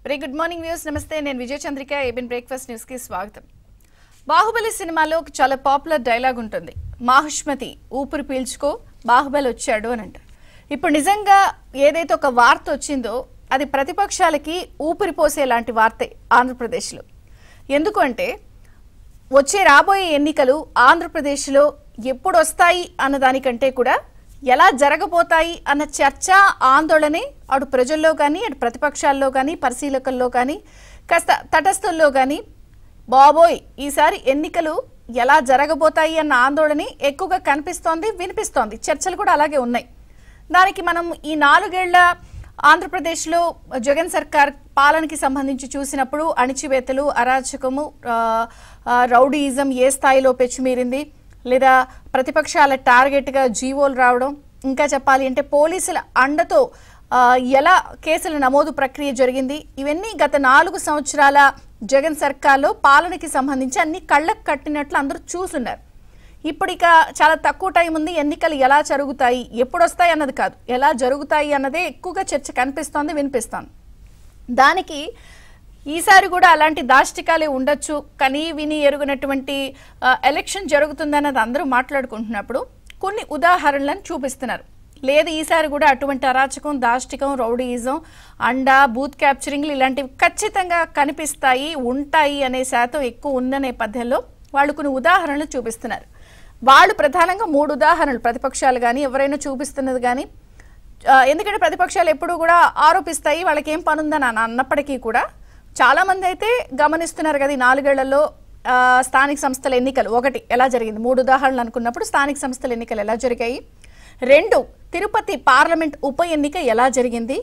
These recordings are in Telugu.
వెరీ గుడ్ మార్నింగ్ వ్యూస్ నమస్తే నేను విజయ చంద్రిక ఏబిన్ బ్రేక్ఫాస్ట్ న్యూస్ కి స్వాగతం బాహుబలి సినిమాలో ఒక చాలా పాపులర్ డైలాగ్ ఉంటుంది మాహుష్మతి ఊపిరి పీల్చుకో బాహుబలి వచ్చాడు అని అంటారు ఇప్పుడు నిజంగా ఏదైతే ఒక వార్త వచ్చిందో అది ప్రతిపక్షాలకి ఊపిరి పోసే లాంటి వార్తే ఆంధ్రప్రదేశ్లో ఎందుకు అంటే వచ్చే రాబోయే ఎన్నికలు ఆంధ్రప్రదేశ్లో ఎప్పుడు వస్తాయి అన్న దానికంటే కూడా ఎలా జరగబోతాయి అన్న చర్చ ఆందోళనే అటు ప్రజల్లో కానీ అటు ప్రతిపక్షాల్లో కానీ పరిశీలకుల్లో కానీ కాస్త తటస్థుల్లో కానీ బాబోయ్ ఈసారి ఎన్నికలు ఎలా జరగబోతాయి అన్న ఆందోళన ఎక్కువగా కనిపిస్తోంది వినిపిస్తోంది చర్చలు కూడా అలాగే ఉన్నాయి దానికి మనం ఈ నాలుగేళ్ల ఆంధ్రప్రదేశ్లో జగన్ సర్కార్ పాలనకి సంబంధించి చూసినప్పుడు అణిచివేతలు అరాచకము ఆ, ఆ, రౌడీయిజం ఏ స్థాయిలో పెచ్చుమీరింది లేదా ప్రతిపక్షాల టార్గెట్గా జీవోలు రావడం ఇంకా చెప్పాలి అంటే పోలీసుల అండతో ఆ, ఎలా కేసుల నమోదు ప్రక్రియ జరిగింది ఇవన్నీ గత నాలుగు సంవత్సరాల జగన్ సర్కార్లో పాలనకి సంబంధించి అన్ని కళ్ళకు కట్టినట్లు అందరూ చూసున్నారు ఇప్పుడు ఇక చాలా తక్కువ టైం ఉంది ఎన్నికలు ఎలా జరుగుతాయి ఎప్పుడు వస్తాయి అన్నది కాదు ఎలా జరుగుతాయి అన్నదే ఎక్కువగా చర్చ కనిపిస్తోంది వినిపిస్తోంది దానికి ఈసారి కూడా అలాంటి దాష్టికాలే ఉండొచ్చు కనీ విని ఎరుగునటువంటి ఆ, ఎలక్షన్ జరుగుతుందన్నది అందరూ మాట్లాడుకుంటున్నప్పుడు కొన్ని ఉదాహరణలను చూపిస్తున్నారు లేదు ఈసారి కూడా అటువంటి అరాచకం దాష్టికం రౌడీయిజం అండా బూత్ క్యాప్చరింగ్లు ఇలాంటివి ఖచ్చితంగా కనిపిస్తాయి ఉంటాయి అనే శాతం ఎక్కువ ఉన్న నేపథ్యంలో వాళ్ళు కొన్ని ఉదాహరణలు చూపిస్తున్నారు వాళ్ళు ప్రధానంగా మూడు ఉదాహరణలు ప్రతిపక్షాలు కానీ ఎవరైనా చూపిస్తున్నది కానీ ఆ, ఎందుకంటే ప్రతిపక్షాలు ఎప్పుడూ కూడా ఆరోపిస్తాయి వాళ్ళకి ఏం పనుందని అని అన్నప్పటికీ కూడా చాలా మంది అయితే గమనిస్తున్నారు కదా ఈ నాలుగేళ్లలో ఆ, స్థానిక సంస్థల ఎన్నికలు ఒకటి ఎలా జరిగింది మూడు ఉదాహరణలు అనుకున్నప్పుడు స్థానిక సంస్థల ఎన్నికలు ఎలా జరిగాయి రెండు తిరుపతి పార్లమెంట్ ఉప ఎన్నిక ఎలా జరిగింది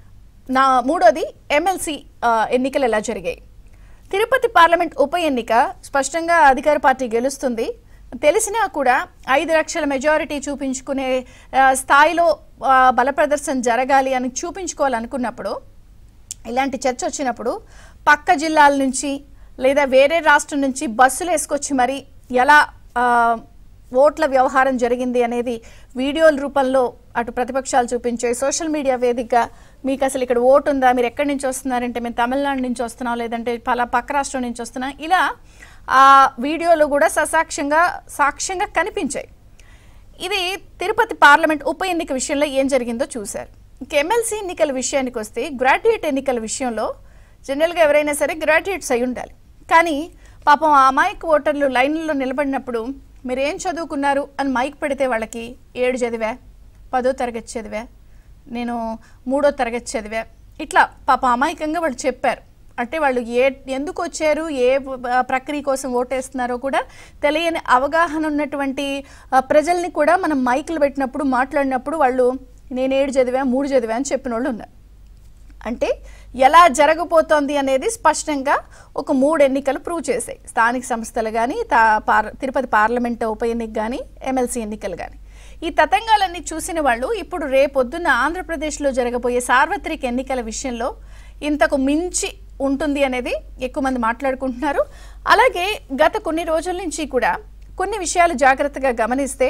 నా మూడోది ఎమ్మెల్సీ ఎన్నికలు ఎలా జరిగాయి తిరుపతి పార్లమెంట్ ఉప ఎన్నిక స్పష్టంగా అధికార పార్టీ గెలుస్తుంది తెలిసినా కూడా ఐదు లక్షల మెజారిటీ చూపించుకునే ఆ, స్థాయిలో ఆ, బల ప్రదర్శన జరగాలి అని చూపించుకోవాలనుకున్నప్పుడు ఇలాంటి చర్చ వచ్చినప్పుడు పక్క జిల్లాల నుంచి లేదా వేరే రాష్ట్రం నుంచి బస్సులు వేసుకొచ్చి మరి ఎలా ఆ, ఓట్ల వ్యవహారం జరిగింది అనేది వీడియోల రూపంలో అటు ప్రతిపక్షాలు చూపించే సోషల్ మీడియా వేదిక మీకు అసలు ఇక్కడ ఓటు ఉందా మీరు ఎక్కడి నుంచి వస్తున్నారంటే మేము తమిళనాడు నుంచి వస్తున్నాం లేదంటే పలా పక్క రాష్ట్రం నుంచి వస్తున్నాం ఇలా ఆ వీడియోలు కూడా ససాక్ష్యంగా సాక్ష్యంగా కనిపించాయి ఇది తిరుపతి పార్లమెంట్ ఉప ఎన్నిక విషయంలో ఏం జరిగిందో చూశారు ఇంక ఎమ్మెల్సీ ఎన్నికల విషయానికి వస్తే గ్రాడ్యుయేట్ ఎన్నికల విషయంలో జనరల్గా ఎవరైనా సరే గ్రాడ్యుయేట్స్ అయి ఉండాలి కానీ పాపం ఆ అమాయక ఓటర్లు లైన్లలో నిలబడినప్పుడు మీరు ఏం చదువుకున్నారు అని మైక్ పెడితే వాళ్ళకి ఏడు చదివా పదో తరగతి చదివా నేను మూడో తరగతి చదివా ఇట్లా పాపం అమాయకంగా వాళ్ళు చెప్పారు అంటే వాళ్ళు ఏ ఎందుకు వచ్చారు ఏ ప- ప్రక్రియ కోసం ఓటేస్తున్నారో కూడా తెలియని అవగాహన ఉన్నటువంటి ఆ, ప్రజల్ని కూడా మనం మైకులు పెట్టినప్పుడు మాట్లాడినప్పుడు వాళ్ళు నేను ఏడు చదివా మూడు చదివా అని చెప్పిన వాళ్ళు ఉన్నారు అంటే ఎలా జరగబోతోంది అనేది స్పష్టంగా ఒక మూడు ఎన్నికలు ప్రూవ్ చేశాయి స్థానిక సంస్థలు కానీ తిరుపతి పార్లమెంట్ ఉప ఎన్నిక కానీ ఎమ్మెల్సీ ఎన్నికలు కానీ ఈ తతంగాలన్నీ చూసిన వాళ్ళు ఇప్పుడు రేపొద్దున ఆంధ్రప్రదేశ్లో జరగబోయే సార్వత్రిక ఎన్నికల విషయంలో ఇంతకు మించి ఉంటుంది అనేది ఎక్కువ మంది మాట్లాడుకుంటున్నారు అలాగే గత కొన్ని రోజుల నుంచి కూడా కొన్ని విషయాలు జాగ్రత్తగా గమనిస్తే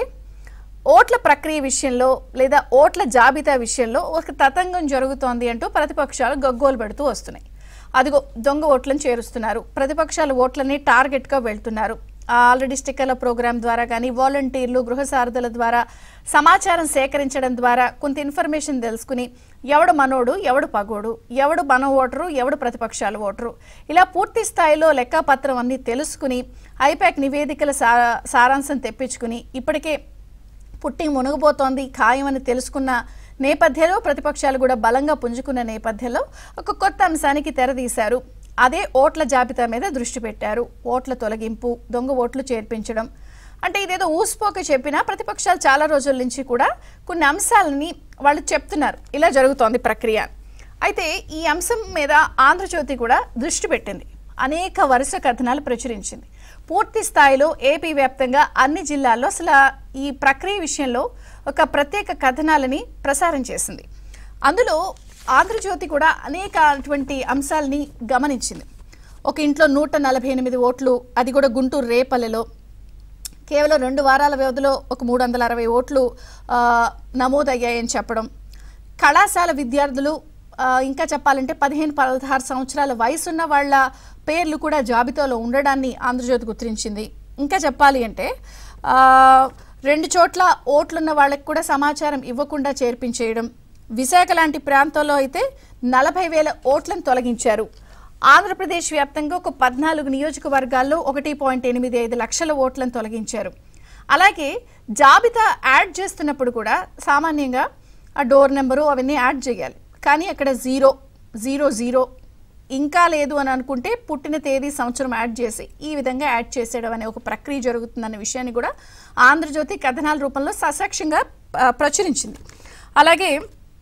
ఓట్ల ప్రక్రియ విషయంలో లేదా ఓట్ల జాబితా విషయంలో ఒక తతంగం జరుగుతోంది అంటూ ప్రతిపక్షాలు గగ్గోలు పెడుతూ వస్తున్నాయి అదిగో దొంగ ఓట్లను చేరుస్తున్నారు ప్రతిపక్షాల ఓట్లని టార్గెట్గా వెళ్తున్నారు ఆల్రెడీ స్టిక్కర్ల ప్రోగ్రాం ద్వారా కానీ వాలంటీర్లు గృహ సారథుల ద్వారా సమాచారం సేకరించడం ద్వారా కొంత ఇన్ఫర్మేషన్ తెలుసుకుని ఎవడు మనోడు ఎవడు పగోడు ఎవడు మన ఓటరు ఎవడు ప్రతిపక్షాల ఓటరు ఇలా పూర్తి స్థాయిలో లెక్కపత్రం అన్ని తెలుసుకుని ఐపాక్ నివేదికల సా సారాంశం తెప్పించుకుని ఇప్పటికే పుట్టి మునగబోతోంది ఖాయమని తెలుసుకున్న నేపథ్యంలో ప్రతిపక్షాలు కూడా బలంగా పుంజుకున్న నేపథ్యంలో ఒక కొత్త అంశానికి తెరదీశారు అదే ఓట్ల జాబితా మీద దృష్టి పెట్టారు ఓట్ల తొలగింపు దొంగ ఓట్లు చేర్పించడం అంటే ఇదేదో ఊసిపోక చెప్పినా ప్రతిపక్షాలు చాలా రోజుల నుంచి కూడా కొన్ని అంశాలని వాళ్ళు చెప్తున్నారు ఇలా జరుగుతోంది ప్రక్రియ అయితే ఈ అంశం మీద ఆంధ్రజ్యోతి కూడా దృష్టి పెట్టింది అనేక వరుస కథనాలు ప్రచురించింది పూర్తి స్థాయిలో ఏపీ వ్యాప్తంగా అన్ని జిల్లాల్లో అసలు ఈ ప్రక్రియ విషయంలో ఒక ప్రత్యేక కథనాలని ప్రసారం చేసింది అందులో ఆంధ్రజ్యోతి కూడా అనేక అటువంటి అంశాలని గమనించింది ఒక ఇంట్లో నూట నలభై ఎనిమిది ఓట్లు అది కూడా గుంటూరు రేపల్లెలో కేవలం రెండు వారాల వ్యవధిలో ఒక మూడు వందల అరవై ఓట్లు ఆ, నమోదయ్యాయని చెప్పడం కళాశాల విద్యార్థులు ఆ, ఇంకా చెప్పాలంటే పదిహేను పదహారు సంవత్సరాల వయసున్న వాళ్ళ పేర్లు కూడా జాబితాలో ఉండడాన్ని ఆంధ్రజ్యోతి గుర్తించింది ఇంకా చెప్పాలి అంటే ఆ, రెండు చోట్ల ఓట్లున్న వాళ్ళకి కూడా సమాచారం ఇవ్వకుండా చేర్పించేయడం విశాఖ లాంటి ప్రాంతాల్లో అయితే నలభై వేల ఓట్లను తొలగించారు ఆంధ్రప్రదేశ్ వ్యాప్తంగా ఒక పద్నాలుగు నియోజకవర్గాల్లో ఒకటి పాయింట్ ఎనిమిది ఐదు లక్షల ఓట్లను తొలగించారు అలాగే జాబితా యాడ్ చేస్తున్నప్పుడు కూడా సామాన్యంగా ఆ డోర్ నెంబరు అవన్నీ యాడ్ చేయాలి కానీ అక్కడ జీరో జీరో జీరో ఇంకా లేదు అని అనుకుంటే పుట్టిన తేదీ సంవత్సరం యాడ్ చేసి ఈ విధంగా యాడ్ చేసేయడం అనే ఒక ప్రక్రియ జరుగుతుందన్న విషయాన్ని కూడా ఆంధ్రజ్యోతి కథనాల రూపంలో ససాక్ష్యంగా ఆ, ప్రచురించింది అలాగే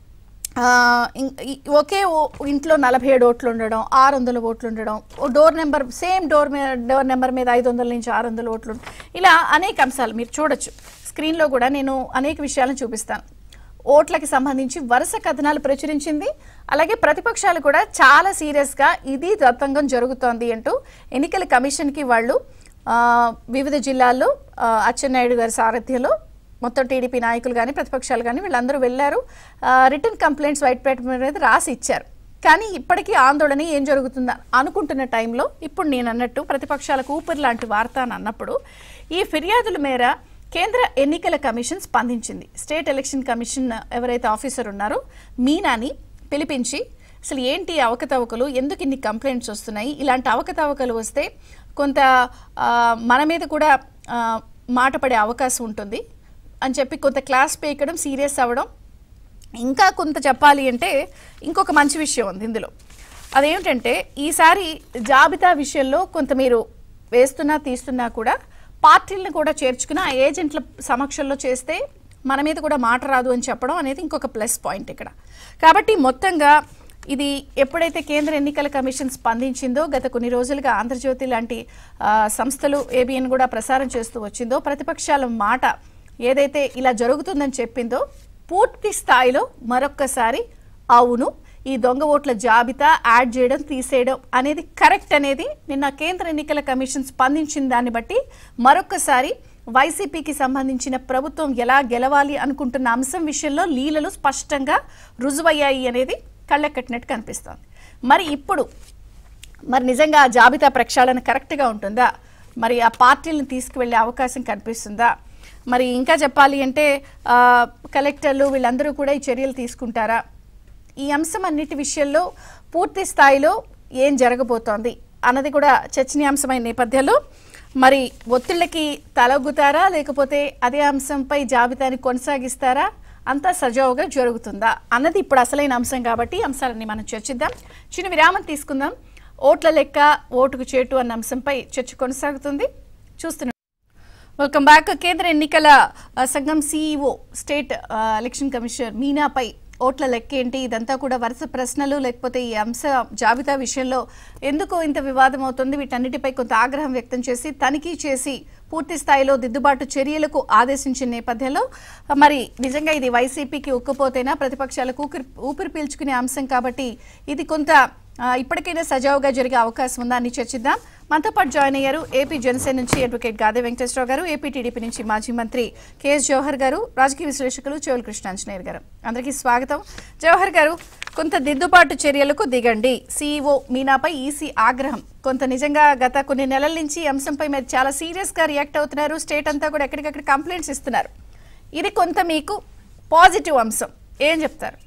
ఆ, ఇం- ఈ- ఒకే ఓ- ఇంట్లో నలభై ఏడు ఓట్లు ఉండడం ఆరు వందల ఓట్లు ఉండడం ఓ డోర్ నెంబర్ సేమ్ డోర్ మీద డోర్ నెంబర్ మీద ఐదు వందల నుంచి ఆరు వందల ఓట్లు ఉండడం. ఇలా అనేక అంశాలు మీరు చూడొచ్చు స్క్రీన్లో కూడా నేను అనేక విషయాలను చూపిస్తాను ఓట్లకి సంబంధించి వరుస కథనాలు ప్రచురించింది అలాగే ప్రతిపక్షాలు కూడా చాలా సీరియస్గా ఇది దత్తంగం జరుగుతోంది అంటూ ఎన్నికల కమిషన్కి వాళ్ళు ఆ, వివిధ జిల్లాల్లో ఆ, అచ్చెన్నాయుడు గారి సారథ్యంలో మొత్తం టీడీపీ నాయకులు కానీ ప్రతిపక్షాలు కానీ వీళ్ళందరూ వెళ్ళారు రిటర్న్ కంప్లైంట్స్ వైట్ పేపర్ మీద రాసి ఇచ్చారు కానీ ఇప్పటికీ ఆందోళన ఏం జరుగుతుందా అనుకుంటున్న టైంలో ఇప్పుడు నేను అన్నట్టు ప్రతిపక్షాలకు ఊపిరి లాంటి వార్త అని అన్నప్పుడు ఈ ఫిర్యాదుల మేర కేంద్ర ఎన్నికల కమిషన్ స్పందించింది స్టేట్ ఎలక్షన్ కమిషన్ ఎవరైతే ఆఫీసర్ ఉన్నారో మీనాని పిలిపించి అసలు ఏంటి ఈ అవకతవకలు ఎందుకు ఇన్ని కంప్లైంట్స్ వస్తున్నాయి ఇలాంటి అవకతవకలు వస్తే కొంత ఆ, మన మీద కూడా ఆ, మాట పడే అవకాశం ఉంటుంది అని చెప్పి కొంత క్లాస్ పీకడం సీరియస్ అవ్వడం ఇంకా కొంత చెప్పాలి అంటే ఇంకొక మంచి విషయం ఉంది ఇందులో అదేమిటంటే ఈసారి జాబితా విషయంలో కొంత మీరు వేస్తున్నా తీస్తున్నా కూడా పార్టీలను కూడా చేర్చుకుని ఆ ఏజెంట్ల సమక్షంలో చేస్తే మన మీద కూడా మాట రాదు అని చెప్పడం అనేది ఇంకొక ప్లస్ పాయింట్ ఇక్కడ కాబట్టి మొత్తంగా ఇది ఎప్పుడైతే కేంద్ర ఎన్నికల కమిషన్ స్పందించిందో గత కొన్ని రోజులుగా ఆంధ్రజ్యోతి లాంటి ఆ, సంస్థలు ఏబిఎన్ కూడా ప్రసారం చేస్తూ వచ్చిందో ప్రతిపక్షాల మాట ఏదైతే ఇలా జరుగుతుందని చెప్పిందో పూర్తి స్థాయిలో మరొక్కసారి అవును ఈ దొంగ ఓట్ల జాబితా యాడ్ చేయడం తీసేయడం అనేది కరెక్ట్ అనేది నిన్న కేంద్ర ఎన్నికల కమిషన్ స్పందించిన దాన్ని బట్టి మరొక్కసారి వైసీపీకి సంబంధించిన ప్రభుత్వం ఎలా గెలవాలి అనుకుంటున్న అంశం విషయంలో లీలలు స్పష్టంగా రుజువయ్యాయి అనేది కళ్ళెక్కట్టినట్టు కనిపిస్తోంది మరి ఇప్పుడు మరి నిజంగా ఆ జాబితా ప్రక్షాళన కరెక్ట్గా ఉంటుందా మరి ఆ పార్టీలను తీసుకువెళ్ళే అవకాశం కనిపిస్తుందా మరి ఇంకా చెప్పాలి అంటే ఆ, కలెక్టర్లు వీళ్ళందరూ కూడా ఈ చర్యలు తీసుకుంటారా ఈ అంశం అన్నిటి విషయంలో పూర్తి స్థాయిలో ఏం జరగబోతోంది అన్నది కూడా చర్చనీయాంశమైన నేపథ్యంలో మరి ఒత్తిళ్ళకి తలొగ్గుతారా లేకపోతే అదే అంశంపై జాబితాని కొనసాగిస్తారా అంతా సజావుగా జరుగుతుందా అన్నది ఇప్పుడు అసలైన అంశం కాబట్టి ఈ అంశాలన్నీ మనం చర్చిద్దాం చిన్న విరామం తీసుకుందాం ఓట్ల లెక్క ఓటుకు చేటు అన్న అంశంపై చర్చ కొనసాగుతుంది చూస్తున్నాం వెల్కమ్ బ్యాక్ కేంద్ర ఎన్నికల ఆ, సంఘం సీఈఓ స్టేట్ ఆ, ఎలక్షన్ కమిషనర్ మీనాపై ఓట్ల లెక్క ఏంటి ఇదంతా కూడా వరుస ప్రశ్నలు లేకపోతే ఈ అంశ జాబితా విషయంలో ఎందుకు ఇంత వివాదం అవుతుంది వీటన్నిటిపై కొంత ఆగ్రహం వ్యక్తం చేసి తనిఖీ చేసి పూర్తి స్థాయిలో దిద్దుబాటు చర్యలకు ఆదేశించిన నేపథ్యంలో మరి నిజంగా ఇది వైసీపీకి ఉక్కపోతేనా ప్రతిపక్షాలకు ఊపిరి ఊపిరి పీల్చుకునే అంశం కాబట్టి ఇది కొంత ఆ, ఇప్పటికైనా సజావుగా జరిగే అవకాశం ఉందా అని చర్చిద్దాం మనతో పాటు జాయిన్ అయ్యారు ఏపీ జనసేన నుంచి అడ్వకేట్ గాదే వెంకటేశ్వరరావు గారు ఏపీ టీడీపీ నుంచి మాజీ మంత్రి కేఎస్ జవహర్ గారు రాజకీయ విశ్లేషకులు చెవుల కృష్ణాంజనేయర్ గారు అందరికీ స్వాగతం జవహర్ గారు కొంత దిద్దుబాటు చర్యలకు దిగండి సీఈఓ మీనాపై ఈసీ ఆగ్రహం కొంత నిజంగా గత కొన్ని నెలల నుంచి ఈ అంశంపై మీరు చాలా సీరియస్ గా రియాక్ట్ అవుతున్నారు స్టేట్ అంతా కూడా ఎక్కడికక్కడ కంప్లైంట్స్ ఇస్తున్నారు ఇది కొంత మీకు పాజిటివ్ అంశం ఏం చెప్తారు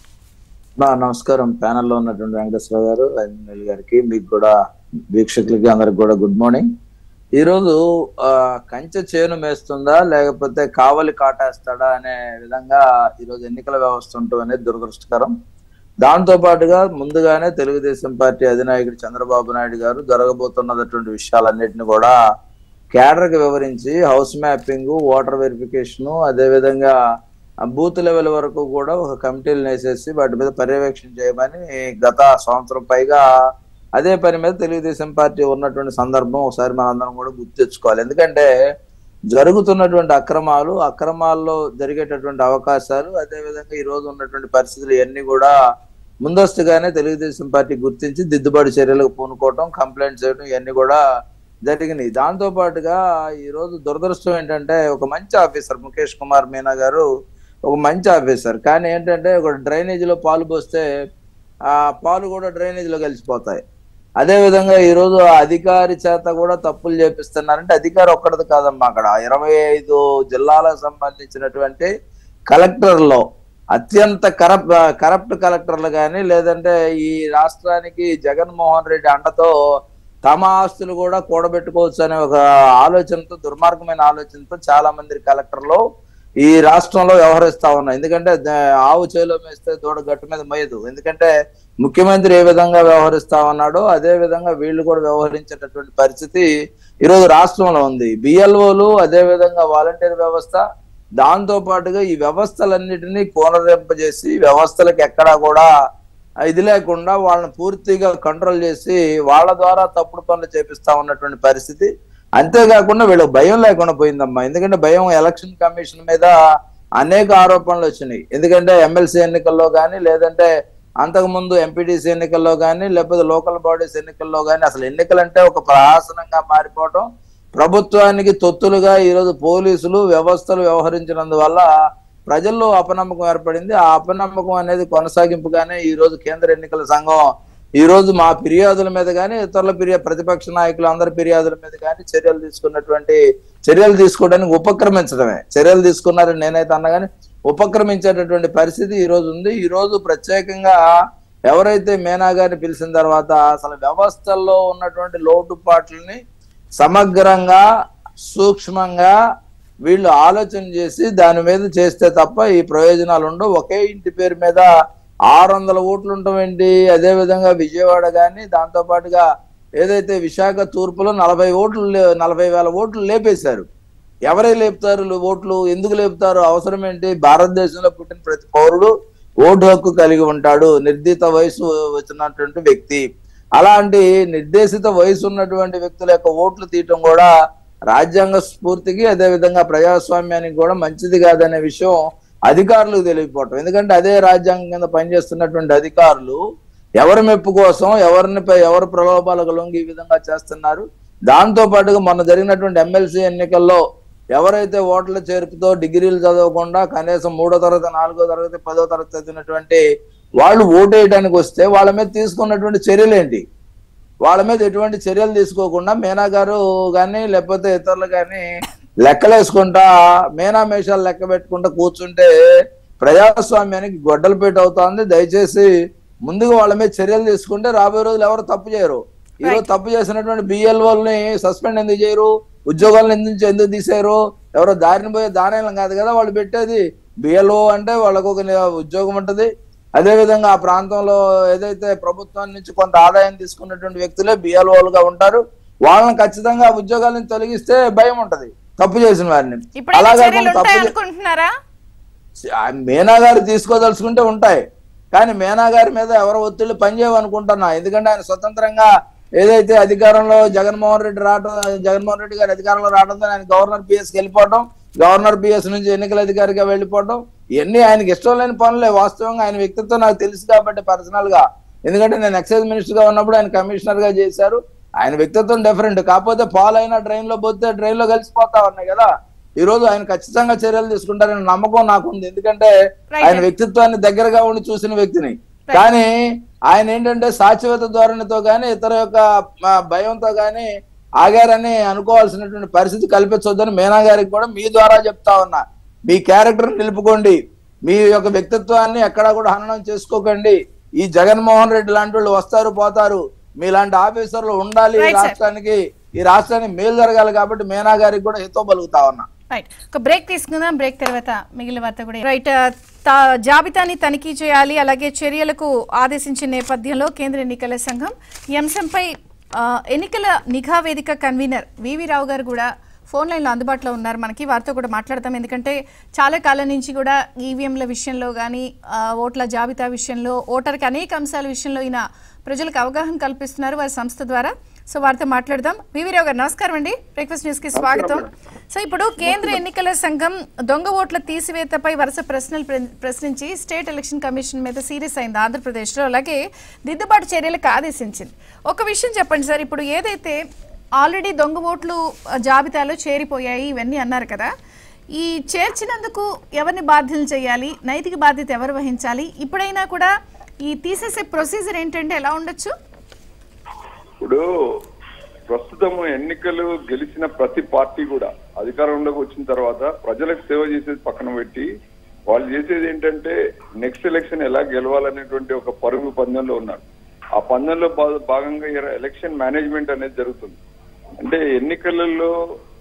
నా నమస్కారం ప్యానెల్లో ఉన్నటువంటి వెంకటేశ్వర గారు అనిల్ గారికి మీకు కూడా వీక్షకులకి అందరికి కూడా గుడ్ మార్నింగ్ ఈ రోజు ఆ, కంచె చేను మేస్తుందా లేకపోతే కావలి కాటేస్తాడా అనే విధంగా ఈ రోజు ఎన్నికల వ్యవస్థ ఉండటం అనేది దురదృష్టకరం దాంతో పాటుగా ముందుగానే తెలుగుదేశం పార్టీ అధినాయకుడు చంద్రబాబు నాయుడు గారు జరగబోతున్నటువంటి విషయాలన్నిటిని కూడా కేడర్ కి వివరించి హౌస్ మ్యాపింగ్ ఓటర్ వెరిఫికేషన్ అదే విధంగా ఆ బూత్ లెవెల్ వరకు కూడా ఒక కమిటీలు వేసేసి వాటి మీద పర్యవేక్షణ చేయమని గత సంవత్సరం పైగా అదే పని మీద తెలుగుదేశం పార్టీ ఉన్నటువంటి సందర్భం ఒకసారి మనందరం కూడా గుర్తు తెచ్చుకోవాలి ఎందుకంటే జరుగుతున్నటువంటి అక్రమాలు అక్రమాల్లో జరిగేటటువంటి అవకాశాలు అదే విధంగా ఈ రోజు ఉన్నటువంటి పరిస్థితులు ఇవన్నీ కూడా ముందస్తుగానే తెలుగుదేశం పార్టీ గుర్తించి దిద్దుబాటు చర్యలకు పూనుకోవటం కంప్లైంట్ చేయడం ఇవన్నీ కూడా జరిగినాయి దాంతో పాటుగా ఈ రోజు దురదృష్టం ఏంటంటే ఒక మంచి ఆఫీసర్ ముఖేష్ కుమార్ మీనా గారు ఒక మంచి ఆఫీసర్ కానీ ఏంటంటే ఒక డ్రైనేజీలో పాలు పోస్తే ఆ పాలు కూడా డ్రైనేజ్ లో కలిసిపోతాయి అదే విధంగా ఈ రోజు ఆ అధికారి చేత కూడా తప్పులు చేపిస్తున్నారంటే అధికారి ఒక్కడిది కాదమ్మా అక్కడ ఇరవై ఐదు జిల్లాలకు సంబంధించినటువంటి కలెక్టర్లో అత్యంత కరప్ కరప్ట్ కలెక్టర్లు కానీ లేదంటే ఈ రాష్ట్రానికి జగన్మోహన్ రెడ్డి అండతో తమ ఆస్తులు కూడా కూడబెట్టుకోవచ్చు అనే ఒక ఆలోచనతో దుర్మార్గమైన ఆలోచనతో చాలా మంది కలెక్టర్లు ఈ రాష్ట్రంలో వ్యవహరిస్తా ఉన్నాయి ఎందుకంటే ద- ఆవు చేలో మేస్తే దూడ గట్టు మీద మోయదు ఎందుకంటే ముఖ్యమంత్రి ఏ విధంగా వ్యవహరిస్తా ఉన్నాడో అదే విధంగా వీళ్ళు కూడా వ్యవహరించేటటువంటి పరిస్థితి ఈరోజు రాష్ట్రంలో ఉంది బిఎల్ఓలు అదే విధంగా వాలంటీర్ వ్యవస్థ దాంతో పాటుగా ఈ వ్యవస్థలన్నిటినీ కోనరింపజేసి వ్యవస్థలకు ఎక్కడా కూడా ఇది లేకుండా వాళ్ళని పూర్తిగా కంట్రోల్ చేసి వాళ్ళ ద్వారా తప్పుడు పనులు చేపిస్తా ఉన్నటువంటి పరిస్థితి అంతేకాకుండా వీళ్ళకి భయం లేకుండా పోయిందమ్మా ఎందుకంటే భయం ఎలక్షన్ కమిషన్ మీద అనేక ఆరోపణలు వచ్చినాయి ఎందుకంటే ఎమ్మెల్సీ ఎన్నికల్లో కానీ లేదంటే అంతకుముందు ఎంపీటీసీ ఎన్నికల్లో కానీ లేకపోతే లోకల్ బాడీస్ ఎన్నికల్లో కానీ అసలు ఎన్నికలంటే ఒక ప్రహాసనంగా మారిపోవడం ప్రభుత్వానికి తొత్తులుగా ఈరోజు పోలీసులు వ్యవస్థలు వ్యవహరించినందువల్ల ప్రజల్లో అపనమ్మకం ఏర్పడింది ఆ అపనమ్మకం అనేది కొనసాగింపుగానే ఈ రోజు కేంద్ర ఎన్నికల సంఘం ఈ రోజు మా ఫిర్యాదుల మీద కానీ ఇతరుల ఫిర్యాదు ప్రతిపక్ష నాయకులు అందరి ఫిర్యాదుల మీద కానీ చర్యలు తీసుకున్నటువంటి చర్యలు తీసుకోవడానికి ఉపక్రమించడమే చర్యలు తీసుకున్నారని నేనైతే అన్నగాని ఉపక్రమించేటటువంటి పరిస్థితి ఈ రోజు ఉంది ఈ రోజు ప్రత్యేకంగా ఎవరైతే మేనా గారిని పిలిచిన తర్వాత అసలు వ్యవస్థల్లో ఉన్నటువంటి లోటుపాట్లని సమగ్రంగా సూక్ష్మంగా వీళ్ళు ఆలోచన చేసి దాని మీద చేస్తే తప్ప ఈ ప్రయోజనాలు ఉండవు ఒకే ఇంటి పేరు మీద ఆరు వందల ఓట్లు ఉండటం ఏంటి అదే విధంగా విజయవాడ కానీ దాంతో పాటుగా ఏదైతే విశాఖ తూర్పులో నలభై ఓట్లు లే- నలభై వేల ఓట్లు లేపేశారు ఎవరై లేపుతారు లే- ఓట్లు ఎందుకు లేపుతారు అవసరం ఏంటి భారతదేశంలో పుట్టిన ప్రతి పౌరుడు ఓటు హక్కు కలిగి ఉంటాడు నిర్దిత వయసు వచ్చినటువంటి వ్యక్తి అలాంటి నిర్దేశిత వయసు ఉన్నటువంటి వ్యక్తుల యొక్క ఓట్లు తీయటం కూడా రాజ్యాంగ స్ఫూర్తికి అదే విధంగా ప్రజాస్వామ్యానికి కూడా మంచిది కాదనే విషయం అధికారులకు తెలియకపోవటం ఎందుకంటే అదే రాజ్యాంగం కింద పనిచేస్తున్నటువంటి అధికారులు ఎవరి మెప్పు కోసం ఎవరిని పై- ఎవరి ప్రలోభాలకు లొంగి ఈ విధంగా చేస్తున్నారు దాంతో పాటుగా మొన్న జరిగినటువంటి ఎమ్మెల్సీ ఎన్నికల్లో ఎవరైతే ఓట్ల చేర్పుతో డిగ్రీలు చదవకుండా కనీసం మూడో తరగతి నాలుగో తరగతి పదో తరగతి చదివినటువంటి వాళ్ళు ఓటేయడానికి వస్తే వాళ్ళ మీద తీసుకున్నటువంటి చర్యలు ఏంటి వాళ్ళ మీద ఎటువంటి చర్యలు తీసుకోకుండా మీనా గారు కానీ లేకపోతే ఇతరులు కానీ లెక్కలేసుకుంటా మీనా మేషాలు లెక్క పెట్టుకుంటా కూర్చుంటే ప్రజాస్వామ్యానికి గొడ్డలపేట అవుతోంది దయచేసి ముందుగా వాళ్ళ మీద చర్యలు తీసుకుంటే రాబోయే రోజులు ఎవరు తప్పు చేయరు ఈ రోజు తప్పు చేసినటువంటి బిఎల్ఓల్ని సస్పెండ్ ఎందుకు చేయరు ఉద్యోగాలను ఎందుకు ఎందుకు తీసారు ఎవరో దారిని పోయే దానేలం కాదు కదా వాళ్ళు పెట్టేది బిఎల్ఓ అంటే వాళ్ళకు ఒక ని- ఉద్యోగం ఉంటది అదే విధంగా ఆ ప్రాంతంలో ఏదైతే ప్రభుత్వం నుంచి కొంత ఆదాయం తీసుకున్నటువంటి వ్యక్తులే బిఎల్ఓలుగా ఉంటారు వాళ్ళని ఖచ్చితంగా ఆ ఉద్యోగాల నుంచి తొలగిస్తే భయం ఉంటది తప్పు చేసిన వారిని ఇప్పుడు అలా చర్యలు కాకుండా తప్పు ఉంటాయి చే- అనుకుంటున్నారా ఆ మీనా గారు తీసుకోదలుచుకుంటే ఉంటాయి కానీ మీనా గారి మీద ఎవరు ఒత్తిళ్లు పనిచేయవు అనుకుంటున్నా ఎందుకంటే ఆయన స్వతంత్రంగా ఏదైతే అధికారంలో జగన్మోహన్ రెడ్డి రావడం జగన్మోహన్ రెడ్డి గారి అధికారంలో రావడంతో ఆయన గవర్నర్ పిఎస్కి వెళ్ళిపోవడం గవర్నర్ పిఎస్ నుంచి ఎన్నికల అధికారిగా వెళ్ళిపోవడం ఇవన్నీ ఆయనకి ఇష్టం లేని పనులే వాస్తవంగా ఆయన వ్యక్తిత్వం నాకు తెలుసు కాబట్టి పర్సనల్ గా ఎందుకంటే నేను ఎక్సైజ్ మినిస్టర్ గా ఉన్నప్పుడు ఆయన కమిషనర్ గా చేశారు ఆయన వ్యక్తిత్వం డిఫరెంట్ కాకపోతే పాలైన డ్రైన్ లో పోతే డ్రైన్ లో కలిసిపోతా ఉన్నాయి కదా ఈ రోజు ఆయన ఖచ్చితంగా చర్యలు తీసుకుంటారని నమ్మకం నాకు ఉంది ఎందుకంటే Right. ఆయన వ్యక్తిత్వాన్ని దగ్గరగా ఉండి చూసిన వ్యక్తిని కానీ ఆయన ఏంటంటే సాత్వికత ధోరణితో కానీ ఇతర యొక్క ఆ, భయంతో కానీ ఆగారని అనుకోవాల్సినటువంటి పరిస్థితి కల్పించొద్దని మీనా గారికి కూడా మీ ద్వారా చెప్తా ఉన్నా మీ క్యారెక్టర్ నిలుపుకోండి మీ యొక్క వ్యక్తిత్వాన్ని ఎక్కడా కూడా హననం చేసుకోకండి ఈ జగన్మోహన్ రెడ్డి లాంటి వాళ్ళు వస్తారు పోతారు మీలాంటి ఆఫీసర్లు ఉండాలి ఈ Right, sir. రాష్ట్రానికి ఈ రాష్ట్రానికి మేలు జరగాలి కాబట్టి మీనా గారికి కూడా హితో పలుకుతా ఉన్నా రైట్ ఒక బ్రేక్ తీసుకుందాం బ్రేక్ తర్వాత మిగిలిన వార్త కూడా రైట్ తా జాబితాని తనిఖీ చేయాలి అలాగే చర్యలకు ఆదేశించిన నేపథ్యంలో కేంద్ర ఎన్నికల సంఘం ఈ అంశంపై ఆ, ఎన్నికల నిఘా వేదిక కన్వీనర్ వివి రావు గారు కూడా ఫోన్ లైన్లో అందుబాటులో ఉన్నారు మనకి వారితో కూడా మాట్లాడతాం ఎందుకంటే చాలా కాలం నుంచి కూడా ఈవీఎంల విషయంలో కానీ ఓట్ల జాబితా విషయంలో ఓటర్కి అనేక అంశాల విషయంలో ఈయన ప్రజలకు అవగాహన కల్పిస్తున్నారు వారి సంస్థ ద్వారా సో వారితో మాట్లాడదాం వివి రావు గారు నమస్కారం అండి బ్రేక్ఫాస్ట్ న్యూస్కి స్వాగతం సో ఇప్పుడు కేంద్ర ఎన్నికల సంఘం దొంగ ఓట్ల తీసివేతపై వరుస ప్రశ్నలు ప్ర- ప్రశ్నించి స్టేట్ ఎలక్షన్ కమిషన్ మీద సీరియస్ అయింది ఆంధ్రప్రదేశ్లో అలాగే దిద్దుబాటు చర్యలకు ఆదేశించింది ఒక విషయం చెప్పండి సార్ ఇప్పుడు ఏదైతే ఆల్రెడీ దొంగ ఓట్లు ఆ, జాబితాలో చేరిపోయాయి ఇవన్నీ అన్నారు కదా ఈ చేర్చినందుకు ఎవరిని బాధ్యతలు చేయాలి నైతిక బాధ్యత ఎవరు వహించాలి ఇప్పుడైనా కూడా ఈ తీసేసే ప్రొసీజర్ ఏంటంటే ఎలా ఉండొచ్చు ఇప్పుడు ప్రస్తుతం ఎన్నికలు గెలిచిన ప్రతి పార్టీ కూడా అధికారంలోకి వచ్చిన తర్వాత ప్రజలకు సేవ చేసేది పక్కన పెట్టి వాళ్ళు చేసేది ఏంటంటే నెక్స్ట్ ఎలక్షన్ ఎలా గెలవాలనేటువంటి ఒక పరుగు పందెంలో ఉన్నారు ఆ పందెంలో భా- భాగంగా ఈ ఎలక్షన్ మేనేజ్మెంట్ అనేది జరుగుతుంది అంటే ఎన్నికలలో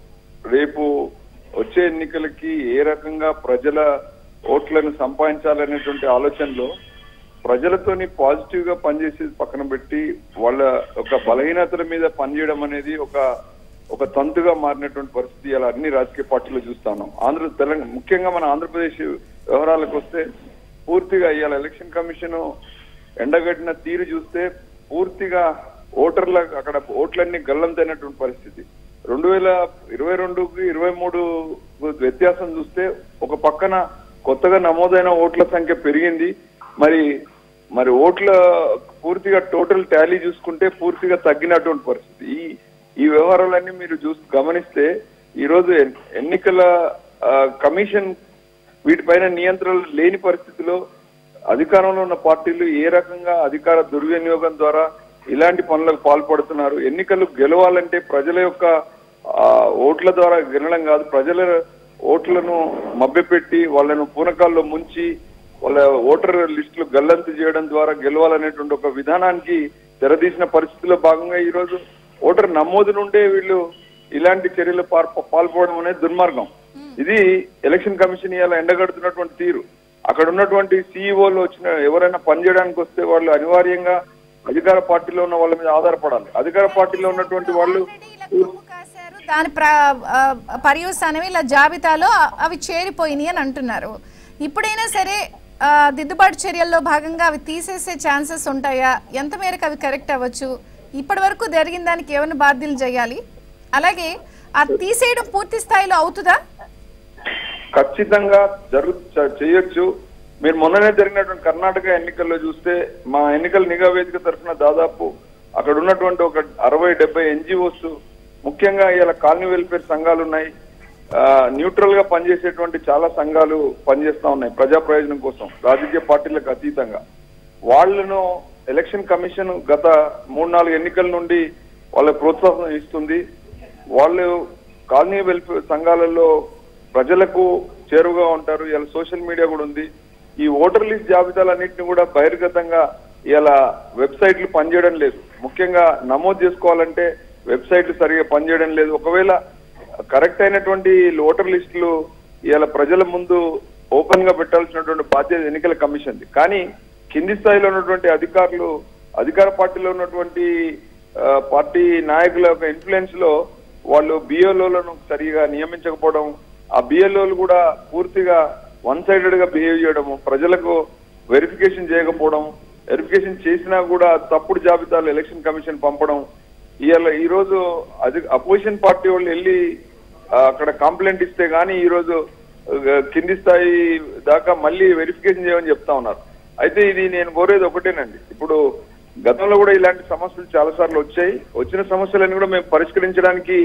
రేపు వచ్చే ఎన్నికలకి ఏ రకంగా ప్రజల ఓట్లను సంపాదించాలనేటువంటి ఆలోచనలో ప్రజలతోని పాజిటివ్ గా పనిచేసేది పక్కన పెట్టి వాళ్ళ ఒక బలహీనతల మీద పనిచేయడం అనేది ఒక ఒక తంతుగా మారినటువంటి పరిస్థితి ఇలా అన్ని రాజకీయ పార్టీలు చూస్తా ఉన్నాం ఆంధ్ర తెలంగాణ ముఖ్యంగా మన ఆంధ్రప్రదేశ్ వ్యవహారాలకు వస్తే పూర్తిగా ఇవాళ ఎలక్షన్ కమిషన్ ఎండగట్టిన తీరు చూస్తే పూర్తిగా ఓటర్ల అక్కడ ఓట్లన్నీ గల్లంతైనటువంటి పరిస్థితి రెండు వేల ఇరవై రెండుకి ఇరవై మూడు వ్యత్యాసం చూస్తే ఒక పక్కన కొత్తగా నమోదైన ఓట్ల సంఖ్య పెరిగింది మరి మరి ఓట్ల పూర్తిగా టోటల్ టాలీ చూసుకుంటే పూర్తిగా తగ్గినటువంటి పరిస్థితి ఈ ఈ వ్యవహారాలన్నీ మీరు చూసి గమనిస్తే ఈ రోజు ఎన్- ఎన్నికల ఆ, కమిషన్ వీటిపైన నియంత్రణ లేని పరిస్థితిలో అధికారంలో ఉన్న పార్టీలు ఏ రకంగా అధికార దుర్వినియోగం ద్వారా ఇలాంటి పనులకు పాల్పడుతున్నారు ఎన్నికలు గెలవాలంటే ప్రజల యొక్క ఆ, ఓట్ల ద్వారా గెలవడం కాదు ప్రజల ఓట్లను మభ్యపెట్టి వాళ్ళను పూనకాల్లో ముంచి వాళ్ళ ఓటర్ లిస్టులు గల్లంతు చేయడం ద్వారా గెలవాలనేటువంటి ఒక విధానానికి తెరదీసిన పరిస్థితిలో భాగంగా ఈ రోజు ఓటర్ నమోదు నుండే వీళ్ళు ఇలాంటి చర్యలు పాల్- పాల్పడడం అనేది దుర్మార్గం ఇది ఎలక్షన్ కమిషన్ ఇవాళ ఎండగడుతున్నటువంటి తీరు అక్కడ ఉన్నటువంటి సీఈఓలు వచ్చిన ఎవరైనా పనిచేయడానికి వస్తే వాళ్ళు అనివార్యంగా అధికార పార్టీలో ఉన్న వాళ్ళ మీద ఆధారపడాలి అధికార పార్టీలో ఉన్నటువంటి వాళ్ళు Already ఇలా కొమ్ము కాశారు. దాని ప్ర ఆ, పర్యవసానమే ఇలా జాబితాలో అవి చేరిపోయినాయి అని అంటున్నారు ఇప్పుడైనా సరే ఆ, దిద్దుబాటు చర్యల్లో భాగంగా అవి తీసేసే ఛాన్సెస్ ఉంటాయా ఎంత మేరకు అవి కరెక్ట్ అవ్వచ్చు ఇప్పటి వరకు జరిగిన దానికి ఏమైనా బాధ్యులు చేయాలి అలాగే అది తీసేయడం పూర్తి స్థాయిలో అవుతుందా ఖచ్చితంగా జరుగు చ- చేయొచ్చు మీరు మొన్ననే జరిగినటువంటి కర్ణాటక ఎన్నికల్లో చూస్తే మా ఎన్నికల నిఘా వేదిక తరఫున దాదాపు అక్కడ ఉన్నటువంటి ఒక అరవై డెబ్బై ఎన్జిఓస్ ముఖ్యంగా ఇలా కాలనీ వెల్ఫేర్ సంఘాలు ఉన్నాయి ఆ, న్యూట్రల్ గా పనిచేసేటువంటి చాలా సంఘాలు పనిచేస్తా ఉన్నాయి ప్రజా ప్రయోజనం కోసం రాజకీయ పార్టీలకు అతీతంగా వాళ్ళను ఎలక్షన్ కమిషన్ గత మూడు నాలుగు ఎన్నికల నుండి వాళ్ళకి ప్రోత్సాహం ఇస్తుంది వాళ్ళు కాలనీ వెల్ఫేర్ సంఘాలలో ప్రజలకు చేరువుగా ఉంటారు ఇలా సోషల్ మీడియా కూడా ఉంది ఈ ఓటర్ లిస్ట్ జాబితాలన్నింటినీ కూడా బహిర్గతంగా ఇలా వెబ్సైట్లు పనిచేయడం లేదు ముఖ్యంగా నమోదు చేసుకోవాలంటే వెబ్సైట్లు సరిగా పనిచేయడం లేదు ఒకవేళ కరెక్ట్ అయినటువంటి ఓటర్ లిస్టులు ఇవాళ ప్రజల ముందు ఓపెన్ గా పెట్టాల్సినటువంటి బాధ్యత ఎన్నికల కమిషన్ది కానీ కింది స్థాయిలో ఉన్నటువంటి అధికారులు అధికార పార్టీలో ఉన్నటువంటి ఆ, పార్టీ నాయకుల యొక్క ఇన్ఫ్లుయెన్స్ లో వాళ్ళు బిఎల్ఓలను సరిగా నియమించకపోవడం ఆ బిఎల్ఓలు కూడా పూర్తిగా వన్ సైడెడ్ గా బిహేవ్ చేయడము ప్రజలకు వెరిఫికేషన్ చేయకపోవడం వెరిఫికేషన్ చేసినా కూడా తప్పుడు జాబితాలు ఎలక్షన్ కమిషన్ పంపడం ఇవాళ ఈ రోజు అది అపోజిషన్ పార్టీ వాళ్ళు వెళ్ళి ఆ, అక్కడ కంప్లైంట్ ఇస్తే గానీ ఈ రోజు ఆ, కింది స్థాయి దాకా మళ్ళీ వెరిఫికేషన్ చేయమని చెప్తా ఉన్నారు అయితే ఇది నేను కోరేది ఒకటేనండి ఇప్పుడు గతంలో కూడా ఇలాంటి సమస్యలు చాలా సార్లు వచ్చాయి వచ్చిన సమస్యలన్నీ కూడా మేము పరిష్కరించడానికి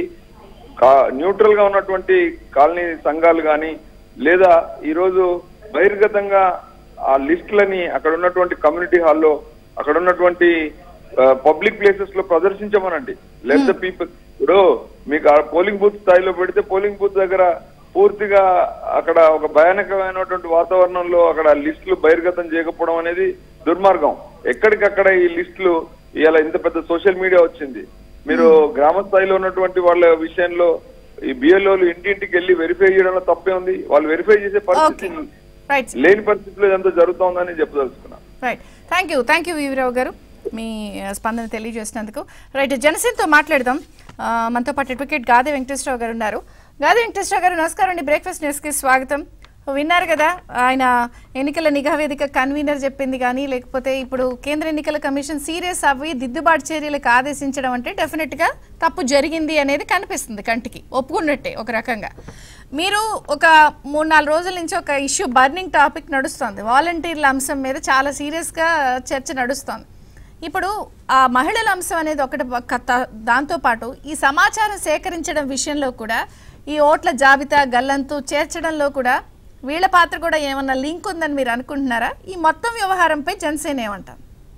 న్యూట్రల్ గా ఉన్నటువంటి కాలనీ సంఘాలు కానీ లేదా ఈ రోజు బహిర్గతంగా ఆ లిస్టులని అక్కడ ఉన్నటువంటి కమ్యూనిటీ హాల్లో అక్కడ ఉన్నటువంటి పబ్లిక్ ప్లేసెస్ లో ప్రదర్శించమనండి లెట్ ద పీపుల్ ఇప్పుడు మీకు ఆ పోలింగ్ బూత్ స్థాయిలో పెడితే పోలింగ్ బూత్ దగ్గర పూర్తిగా అక్కడ ఒక భయానకమైనటువంటి వాతావరణంలో అక్కడ లిస్టులు బహిర్గతం చేయకపోవడం అనేది దుర్మార్గం ఎక్కడికక్కడ ఈ లిస్టులు ఇవాళ ఇంత పెద్ద సోషల్ మీడియా వచ్చింది మీరు గ్రామ స్థాయిలో ఉన్నటువంటి వాళ్ళ విషయంలో ఈ బిఎల్ఓలు ఇంటింటికి వెళ్ళి వెరిఫై చేయడంలో తప్పే ఉంది వాళ్ళు వెరిఫై చేసే పరిస్థితి ఓకే రైట్ లేని పరిస్థితిలో ఇదంతా జరుగుతోందని చెప్పదలుచుకున్నా right thank you thank you Veerarao garu మీ ఆ, స్పందన తెలియజేసినందుకు రైట్ జనసేనతో మాట్లాడదాం ఆ, మనతో పాటు అడ్వకేట్ గాది వెంకటేశ్వరరావు గారు ఉన్నారు గాది వెంకటేశ్వరరావు గారు నమస్కారం అండి బ్రేక్ఫాస్ట్ న్యూస్కి స్వాగతం విన్నారు కదా ఆయన ఎన్నికల నిఘా వేదిక కన్వీనర్ చెప్పింది కానీ లేకపోతే ఇప్పుడు కేంద్ర ఎన్నికల కమిషన్ సీరియస్ అవ్వి దిద్దుబాటు చర్యలకు ఆదేశించడం అంటే డెఫినెట్గా తప్పు జరిగింది అనేది కనిపిస్తుంది కంటికి ఒప్పుకున్నట్టే ఒక రకంగా మీరు ఒక మూడు నాలుగు రోజుల నుంచి ఒక ఇష్యూ బర్నింగ్ టాపిక్ నడుస్తుంది వాలంటీర్ల అంశం మీద చాలా సీరియస్గా చర్చ నడుస్తోంది ఇప్పుడు ఆ మహిళల అంశం అనేది ఒకటి పక్క త- దాంతోపాటు ఈ సమాచారం సేకరించడం విషయంలో కూడా ఈ ఓట్ల జాబితా గల్లంతు చేర్చడంలో కూడా వీళ్ళ పాత్ర కూడా ఏమన్నా లింక్ ఉందని మీరు అనుకుంటున్నారా ఈ మొత్తం వ్యవహారంపై జనసేన ఏమంటారు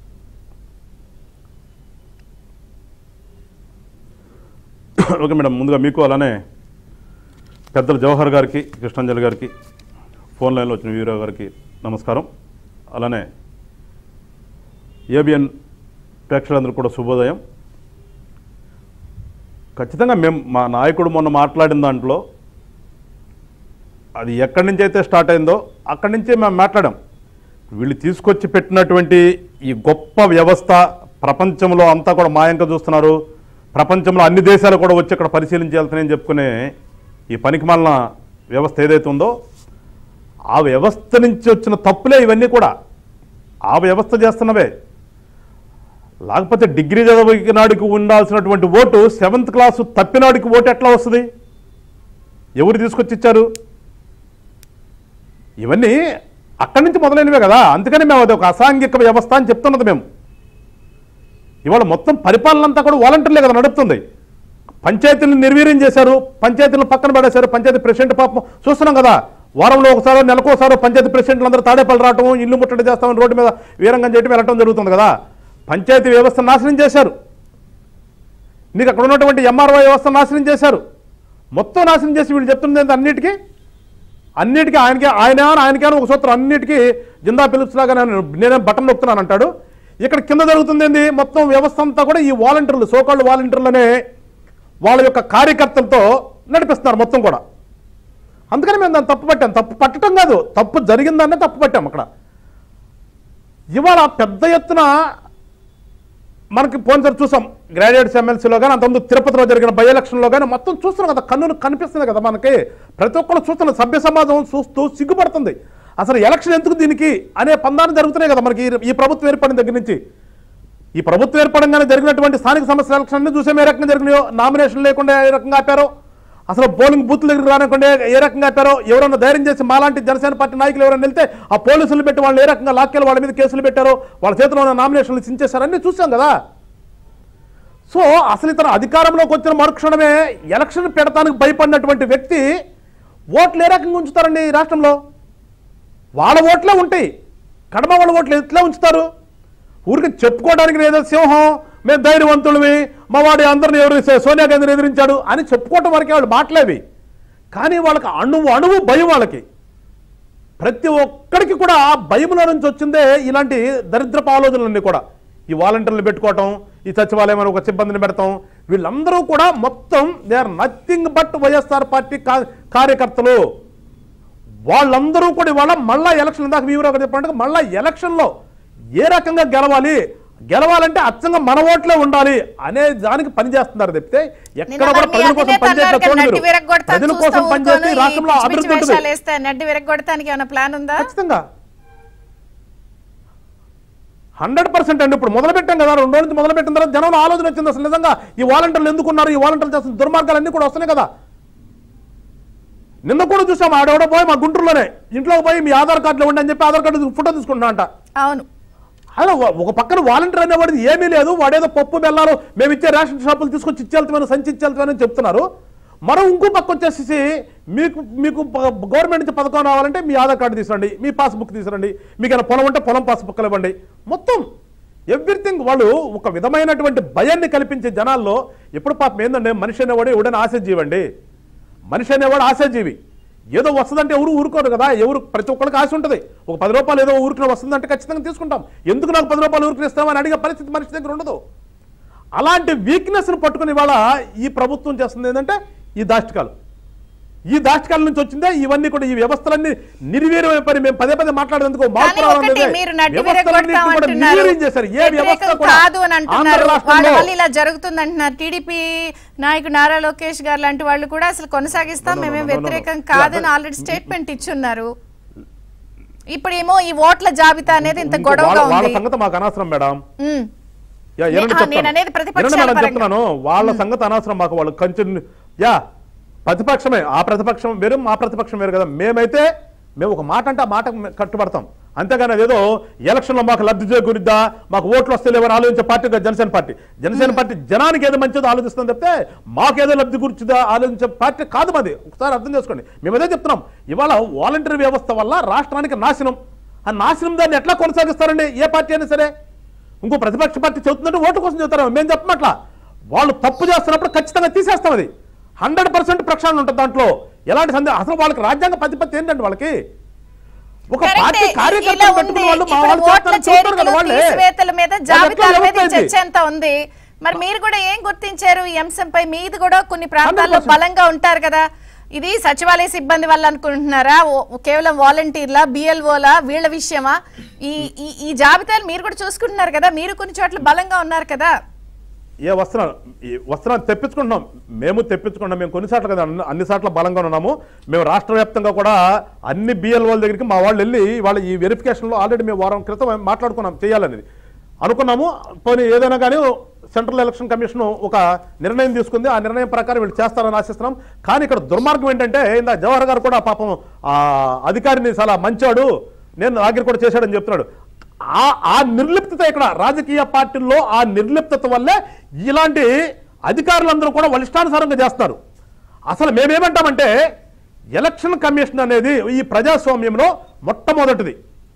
ఓకే మేడం ముందుగా మీకు అలానే పెద్దలు జవహర్ గారికి కృష్ణాంజలి గారికి ఫోన్ లైన్లో వచ్చిన వీరరావు గారికి నమస్కారం అలానే ఏబిఎన్ ప్రేక్షకులందరూ కూడా శుభోదయం ఖచ్చితంగా మేము మా నాయకుడు మొన్న మాట్లాడిన దాంట్లో అది ఎక్కడి నుంచి అయితే స్టార్ట్ అయిందో అక్కడి నుంచే మేము మాట్లాడాం వీళ్ళు తీసుకొచ్చి పెట్టినటువంటి ఈ గొప్ప వ్యవస్థ ప్రపంచంలో అంతా కూడా మాయంగా చూస్తున్నారు ప్రపంచంలో అన్ని దేశాలు కూడా వచ్చి ఇక్కడ పరిశీలించాలని చెప్పుకునే ఈ పనికిమాలిన వ్యవస్థ ఏదైతే ఉందో ఆ వ్యవస్థ నుంచి వచ్చిన తప్పులే ఇవన్నీ కూడా ఆ వ్యవస్థ చేస్తున్నవే లేకపోతే డిగ్రీ చదివినాడికి ఉండాల్సినటువంటి ఓటు సెవెంత్ క్లాసు తప్పినాడికి ఓటు ఎట్లా వస్తుంది ఎవరు తీసుకొచ్చి ఇచ్చారు ఇవన్నీ అక్కడి నుంచి మొదలైనవే కదా అందుకని మేము అది ఒక అసాంఘిక వ్యవస్థ అని చెప్తున్నది మేము ఇవాళ మొత్తం పరిపాలన అంతా కూడా వాలంటీర్లే కదా నడుపుతుంది పంచాయతీలను నిర్వీర్యం చేశారు పంచాయతీలను పక్కన పడేశారు పంచాయతీ ప్రెసిడెంట్ పాపం చూస్తున్నాం కదా వారంలో ఒకసారి నెలకోసారి పంచాయతీ ప్రెసిడెంట్లు అందరూ తాడేపల్లి రావటం ఇల్లు ముట్టడి చేస్తామని రోడ్డు మీద వీరంగం చేయటం వెళ్ళటం జరుగుతుంది కదా పంచాయతీ వ్యవస్థ నాశనం చేశారు నీకు అక్కడ ఉన్నటువంటి ఎంఆర్ఓ వ్యవస్థ నాశనం చేశారు మొత్తం నాశనం చేసి వీళ్ళు చెప్తున్నది ఏంటి అన్నిటికీ అన్నిటికీ ఆయనకి ఆయన ఆయనకే ఒక సూత్రం అన్నిటికీ జిందా ఫిలిప్స్ లాగా నేను నేనేం బటన్ నొక్కుతున్నాను అంటాడు ఇక్కడ కింద జరుగుతుంది ఏంది మొత్తం వ్యవస్థ అంతా కూడా ఈ వాలంటీర్లు సోకాళ్ళు వాలంటీర్లనే వాళ్ళ యొక్క కార్యకర్తలతో నడిపిస్తున్నారు మొత్తం కూడా అందుకని మేము దాన్ని తప్పు పట్టాం తప్పు పట్టడం కాదు తప్పు జరిగిందనే తప్పు పట్టాం అక్కడ ఇవాళ పెద్ద ఎత్తున మనకి పోయినసారి చూసాం గ్రాడ్యుయేట్స్ ఎమ్మెల్సీలో కానీ అంతకుముందు తిరుపతిలో జరిగిన బై ఎలక్షన్లో కానీ మొత్తం చూస్తున్నాం కదా కన్నును కనిపిస్తుంది కదా మనకి ప్రతి ఒక్కరు చూస్తున్న సభ్య సమాజం చూస్తూ సిగ్గుపడుతుంది అసలు ఎలక్షన్ ఎందుకు దీనికి అనే పందాన్ని జరుగుతున్నాయి కదా మనకి ఈ- ఈ ప్రభుత్వం ఏర్పడిన దగ్గర నుంచి ఈ ప్రభుత్వం ఏర్పడంగానే జరిగినటువంటి స్థానిక సమస్యల ఎలక్షన్ అన్ని చూసాం ఏ రకంగా జరిగినాయో నామినేషన్ లేకుండా ఏ రకంగా ఆపారో అసలు పోలింగ్ బూత్ల దగ్గర రానకుండా ఏ రకంగా ఆపారో ఎవరైనా ధైర్యం చేసి మాలాంటి జనసేన పార్టీ నాయకులు ఎవరైనా వెళ్తే ఆ పోలీసులు పెట్టి వాళ్ళు ఏ రకంగా లాక్కెళ్ళి వాళ్ళ మీద కేసులు పెట్టారో వాళ్ళ చేతిలో ఉన్న నామినేషన్లు చించేశారు అన్ని చూసాం కదా సో అసలు ఇతను అధికారంలోకి వచ్చిన మరుక్షణమే ఎలక్షన్ పెడతానికి భయపడినటువంటి వ్యక్తి ఓట్లు ఏ రకంగా ఉంచుతారండి ఈ రాష్ట్రంలో వాళ్ళ ఓట్లే ఉంటాయి కడమ వాళ్ళ ఓట్లు ఎట్లా ఉంచుతారు ఊరికి చెప్పుకోవడానికి ఏదో సింహం మేము ధైర్యవంతులవి మా వాడి అందరిని ఎవరు సోనియా గాంధీని ఎదిరించాడు అని చెప్పుకోవటం వరకే వాళ్ళు మాటలేవి కానీ వాళ్ళకి అణువు అణువు భయం వాళ్ళకి ప్రతి ఒక్కడికి కూడా ఆ భయంలో నుంచి వచ్చిందే ఇలాంటి దరిద్రపు ఆలోచనలన్నీ కూడా ఈ వాలంటీర్లు పెట్టుకోవటం ఈ సచివాలయం అని ఒక సిబ్బందిని పెడతాం వీళ్ళందరూ కూడా మొత్తం they are nothing but YSR party కా- కార్యకర్తలు వాళ్ళందరూ కూడా ఇవాళ మళ్ళా ఎలక్షన్ ఇందాక మీరు ఒకటి చెప్పినట్టుగా మళ్ళా ఎలక్షన్లో ఏ రకంగా గెలవాలి గెలవాలంటే అచ్చంగా మన ఓట్లే ఉండాలి అనే దానికి పనిచేస్తున్నారు తప్పితే ఎక్కడ నిన్న కూడా మరి మీ ప్రజల కోసం అధినేత పనిచేయట్లేదు అన్నారు కదా, చూడండి నడ్డి మీరు. విరగ్గొడతాను ప్రజల చూస్తా కోసం పనిచేస్తే ఊరుకోను, ఈ రాష్ట్రంలో ఈ పిచ్చి అభివృద్ధి పిచ్చి ఉంటుంది వేషాలు వేస్తే నడ్డి విరగ్గొడటానికి ఏమైనా ప్లాన్ ఉందా ఖచ్చితంగా హండ్రెడ్ పర్సెంట్ అండి ఇప్పుడు మొదలు పెట్టాం కదా రెండు రోజుల నుంచి మొదలు పెట్టిన తర్వాత జనంలో ఆలోచన వచ్చింది అసలు నిజంగా ఈ వాలంటీర్లు ఎందుకున్నారు ఈ వాలంటీర్లు చేస్తున్న దుర్మార్గాలు అన్ని కూడా వస్తున్నాయి కదా నిన్న కూడా చూసాం ఆడెవడో పోయి మా గుంటూరులోనే ఇంట్లోకి పోయి మీ ఆధార్ కార్డులో ఉండి అని చెప్పి ఆధార్ కార్డు ఫోటో తీసుకుంటున్నా అంట అవును అలా ఒక పక్కన వాలంటీర్ అనేవాడిది ఏమీ లేదు వాడేదో పప్పు బెల్లాలు మేము ఇచ్చే రేషన్ షాపులు తీసుకొచ్చి ఇచ్చేళ్తామని సంచి ఇచ్చేళ్తామని చెప్తున్నారు మరో ఇంకో పక్క వచ్చేసి మీకు మీకు ప- గవర్నమెంట్ నుంచి పథకం రావాలంటే మీ ఆధార్ కార్డు తీసుకురండి మీ పాస్బుక్ తీసుకురండి మీకు ఏమైనా పొలం ఉంటే పొలం పాస్బుక్లు ఇవ్వండి మొత్తం ఎవ్రీథింగ్ వాళ్ళు ఒక విధమైనటువంటి భయాన్ని కల్పించే జనాల్లో ఎప్పుడు పాపం ఏందండి మనిషి అనేవాడు ఎవడైనా ఆశజీవి అండి మనిషి అనేవాడు ఆశాజీవి ఏదో వస్తుందంటే ఎవరు ఊరుకోరు కదా ఎవరు ప్రతి ఒక్కరికి ఆశ ఉంటుంది ఒక పది రూపాయలు ఏదో ఊరికి వస్తుందంటే ఖచ్చితంగా తీసుకుంటాం ఎందుకు నాకు పది రూపాయలు ఊరికి ఇస్తామని అడిగే పరిస్థితి మనిషి దగ్గర ఉండదు అలాంటి వీక్నెస్ని పట్టుకుని ఇవాళ ఈ ప్రభుత్వం చేస్తుంది ఏంటంటే ఈ దాష్టికాలు ఈ దాష్టికాల నుంచి వచ్చిందే ఇవన్నీ కూడా ఈ వ్యవస్థలన్నీ నిర్వీర్యమైన పని మేము పదే పదే మాట్లాడేందుకు మార్పు కానీ రావాలనేదే. ఒకటి మీరు నడ్డి వ్యవస్థలన్నింటినీ విరగొడతాం కూడా అంటున్నారు నిర్వీర్యం చేశారు ఏ వ్యవస్థ వ్యతిరేకం కూడా కాదు అని ఆంధ్ర అంటున్నారు వాళ్ళ రాష్ట్రంలో వల్ల ఇలా జరుగుతుంది అంటున్నారు టీడీపీ నాయకుడు నారా లోకేష్ గారు లాంటి వాళ్ళు కూడా అసలు కొనసాగిస్తాం No, no, no, మేమేం no, no, no. వ్యతిరేకం ఇలా కాదని అదే- ఆల్రెడీ స్టేట్మెంట్ ఇచ్చున్నారు ఇప్పుడేమో ఈ ఓట్ల జాబితా అనేది ఇంత ఇంకో గొడవగా వాళ్ళ- వాళ్ళ ఉంది సంగతి మాకు అనవసరం మేడం ఉమ్. యా, నే- ఏనండి ఆ, చెప్తాను. నేను అనేది ప్రతిపక్షాల ఏనండి మేడం పరంగా. చెప్తున్నాను వాళ్ళ సంగతి అనవసరం మాకు వాళ్ళు కంచె యా ప్రతిపక్షమే ఆ ప్రతిపక్షం వేరు మా ప్రతిపక్షం వేరు కదా మేమైతే మేము ఒక మాట అంటే ఆ మాట కట్టుబడతాం అంతేగాని అదేదో ఎలక్షన్లో మాకు లబ్ధి చేకూరిద్దా మాకు ఓట్లు వస్తే లేవని ఆలోచించే పార్టీ కాదు జనసేన పార్టీ జనసేన పార్టీ జనానికి ఏదో మంచిదో ఆలోచిస్తుంది తప్పితే మాకేదో లబ్ధి గురించిదా ఆలోచించే పార్టీ కాదు మాది ఒకసారి అర్థం చేసుకోండి మేము అదే చెప్తున్నాం ఇవాళ వాలంటరీ వ్యవస్థ వల్ల రాష్ట్రానికి నాశనం ఆ నాశనం దాన్ని ఎట్లా కొనసాగిస్తారండి ఏ పార్టీ అయినా సరే ఇంకో ప్రతిపక్ష పార్టీ చెబుతుందంటే ఓటు కోసం చెబుతారు మేము చెప్పమట్లా వాళ్ళు తప్పు చేస్తున్నప్పుడు ఖచ్చితంగా తీసేస్తాం అది హండ్రెడ్ పర్సెంట్ ప్రక్షాళన ఉంటుంది దాంట్లో ఎలాంటి సందేహం అసలు వాళ్ళకి రాజ్యాంగ ప్రతిపత్తి ఏంటండి వాళ్ళకి ఒక కరెక్టే. పార్టీ ఇలా కార్యకర్తలు ఉంది. పెట్టుకున్న వాళ్ళు మా ఇప్పుడు వాళ్ళు ఓట్ల చేస్తారని చూస్తారు కదా చేరికలు, వాళ్ళే తీసివేతల మీద అది జాబితాల ఎట్లా మీద ఈ వ్యవస్థ ఇది? చర్చ ఎంత ఉంది మరి మీరు కూడా ఏం గుర్తించారు ఈ అంశంపై మీది కూడా కొన్ని ప్రాంతాల్లో 100%. బలంగా ఉంటారు కదా ఇది సచివాలయ సిబ్బంది వల్ల అనుకుంటున్నారా ఓ- కేవలం వాలంటీర్లా బిఎల్ఓలా వీళ్ళ విషయమా ఈ ఈ- ఈ జాబితాలు మీరు కూడా చూసుకుంటున్నారు కదా మీరు కొన్ని చోట్ల బలంగా ఉన్నారు కదా ఏ వస్త్రాలు ఈ వస్త్రాలు తెప్పించుకుంటున్నాం మేము తెప్పించుకుంటాం మేము కొన్నిసార్లు కదా అన్ని- అన్ని సార్లు బలంగా ఉన్నాము మేము రాష్ట్ర వ్యాప్తంగా కూడా అన్ని బిఎల్ఓల దగ్గరికి మా వాళ్ళు వెళ్ళి వాళ్ళ ఈ వెరిఫికేషన్లో ఆల్రెడీ మేము వారం క్రితం మాట్లాడుకున్నాం చేయాలనేది అనుకున్నాము పోనీ ఏదైనా కానీ సెంట్రల్ ఎలక్షన్ కమిషన్ ఒక నిర్ణయం తీసుకుంది ఆ నిర్ణయం ప్రకారం వీళ్ళు చేస్తారని ఆశిస్తున్నాం కానీ ఇక్కడ దుర్మార్గం ఏంటంటే ఇందా జవహర్ గారు కూడా పాపం ఆ అధికారిని చాలా మంచాడు నేను నా దగ్గర కూడా చేశాడని చెప్తున్నాడు ఆ ఆ నిర్లిప్తత ఇక్కడ రాజకీయ పార్టీల్లో ఆ నిర్లిప్తత వల్లే ఇలాంటి అధికారులందరూ కూడా వాళ్ళ ఇష్టానుసారంగా చేస్తారు అసలు మేమేమంటామంటే ఎలక్షన్ కమిషన్ అనేది ఈ ప్రజాస్వామ్యంలో మొట్టమొదటిది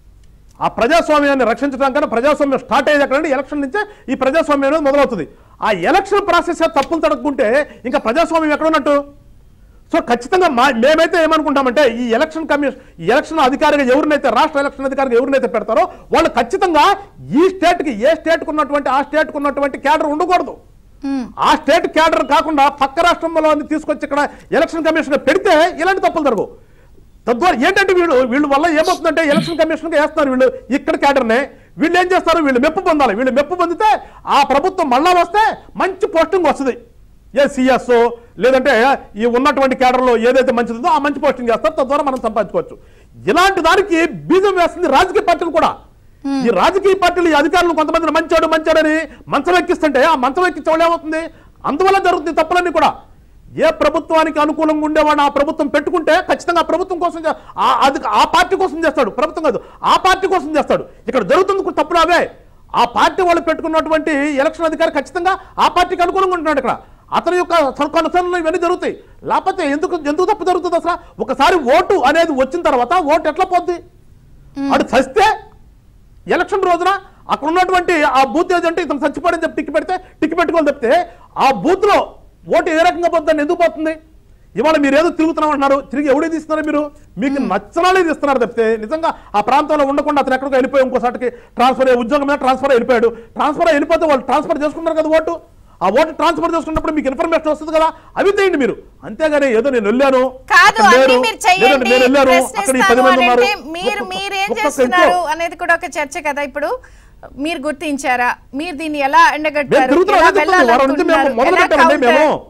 ఆ ప్రజాస్వామ్యాన్ని రక్షించడానికన్నా ప్రజాస్వామ్యం స్టార్ట్ అయ్యేది ఎక్కడంటే ఎలక్షన్ నుంచే ఈ ప్రజాస్వామ్యం అనేది మొదలవుతుంది ఆ ఎలక్షన్ ప్రాసెస్ తప్పులు తడక్కుంటే ఇంకా ప్రజాస్వామ్యం ఎక్కడ ఉన్నట్టు సో ఖచ్చితంగా మా మేమైతే ఏమనుకుంటామంటే ఈ ఎలక్షన్ కమిషన్ ఈ ఎలక్షన్ అధికారిగా ఎవరినైతే రాష్ట్ర ఎలక్షన్ అధికారిగా ఎవరినైతే పెడతారో వాళ్ళు ఖచ్చితంగా ఈ స్టేట్కి ఏ స్టేట్కి ఉన్నటువంటి ఆ స్టేట్కి ఉన్నటువంటి క్యాడర్ ఉండకూడదు ఆ స్టేట్ క్యాడర్ కాకుండా పక్క రాష్ట్రంలో తీసుకొచ్చి ఇక్కడ ఎలక్షన్ కమిషన్ పెడితే ఇలాంటి తప్పులు జరగవు తద్వారా ఏంటంటే వీళ్ళు వీళ్ళు వల్ల ఏమవుతుందంటే ఎలక్షన్ కమిషన్కి వేస్తున్నారు వీళ్ళు ఇక్కడ క్యాడర్నే వీళ్ళు ఏం చేస్తారు వీళ్ళు మెప్పు పొందాలి వీళ్ళు మెప్పు పొందితే ఆ ప్రభుత్వం మళ్ళా వస్తే మంచి పోస్టింగ్ వస్తుంది ఏ సిఎస్ లేదంటే ఈ ఉన్నటువంటి క్యాడర్లో ఏదైతే మంచిదో ఆ మంచి పోస్టింగ్ చేస్తారు తద్వారా మనం సంపాదించుకోవచ్చు ఇలాంటి దానికి బీజం వేస్తుంది రాజకీయ పార్టీలు కూడా ఈ రాజకీయ పార్టీలు ఈ అధికారులు కొంతమందిని మంచాడు మంచాడని మంచం ఎక్కిస్తుంటే ఆ మంచం ఎక్కించే వాళ్ళు ఏమవుతుంది అందువల్ల జరుగుతుంది ఈ తప్పులన్నీ కూడా ఏ ప్రభుత్వానికి అనుకూలంగా ఉండేవాడు ఆ ప్రభుత్వం పెట్టుకుంటే ఖచ్చితంగా ఆ ప్రభుత్వం కోసం చే- ఆ అది ఆ పార్టీ కోసం చేస్తాడు ప్రభుత్వం కాదు ఆ పార్టీ కోసం చేస్తాడు ఇక్కడ జరుగుతుంది కూడా తప్పులు అవే ఆ పార్టీ వాళ్ళు పెట్టుకున్నటువంటి ఎలక్షన్ అధికారి ఖచ్చితంగా ఆ పార్టీకి అనుకూలంగా ఉంటున్నాడు ఇక్కడ అతని యొక్క కొనసాగలు ఇవన్నీ జరుగుతాయి లేకపోతే ఎందుకు ఎందుకు తప్పు జరుగుతుంది అసలు ఒకసారి ఓటు అనేది వచ్చిన తర్వాత ఓటు ఎట్లా పోద్ది అటు చస్తే ఎలక్షన్ రోజున అక్కడ ఉన్నటువంటి ఆ బూత్ ఏజెంట్ ఇతను చచ్చిపోయాడని చెప్పి టిక్ పెడితే టిక్ పెట్టుకోవాలి చెప్తే ఆ బూత్ లో ఓటు ఏ రకంగా పోతుందని ఎందుకు పోతుంది ఇవాళ మీరు ఏదో తిరుగుతున్నాం అంటున్నారు తిరిగి ఎవడే తీస్తున్నారు మీరు మీకు నచ్చనాలే తీస్తున్నారు తప్పితే నిజంగా ఆ ప్రాంతంలో ఉండకుండా అతను ఎక్కడికో వెళ్ళిపోయి ఇంకోసారికి ట్రాన్స్ఫర్ అయ్యి ఉద్యోగం మీద ట్రాన్స్ఫర్ వెళ్ళిపోయాడు ట్రాన్స్ఫర్ వెళ్ళిపోతే వాళ్ళు ట్రాన్స్ఫర్ చేసుకుంటారు కదా ఓటు ఆ ఓటు ట్రాన్స్ఫర్ చేసుకున్నప్పుడు మీకు ఇన్ఫర్మేషన్ వస్తుంది కదా అవి చేయండి మీరు అంతేగాని ఏదో నేను వెళ్ళాను కాదు అక్కడ అన్ని లేరు, మీరు లేదంటే చెయ్యండి నేను వెళ్ళాను అక్కడ ఈ పది ప్రశ్నిస్తాను మంది అని ఉన్నారు అంటే మీరు ఒక్కొక్క- మీరేం ఒక్కొక్క చేస్తున్నారు ఇంట్లో- అనేది కూడా ఒక చర్చ కదా ఇప్పుడు మీరు గుర్తించారా మీరు దీన్ని ఎలా మేము ఎండగట్టారు తిరుగుతున్నాం ఎలా అదే చెప్తుంది. వారం నుంచి మేము వెళ్ళాలనుకుంటున్నారు? మొదలు ఎలా పెట్టామండి మేము counter?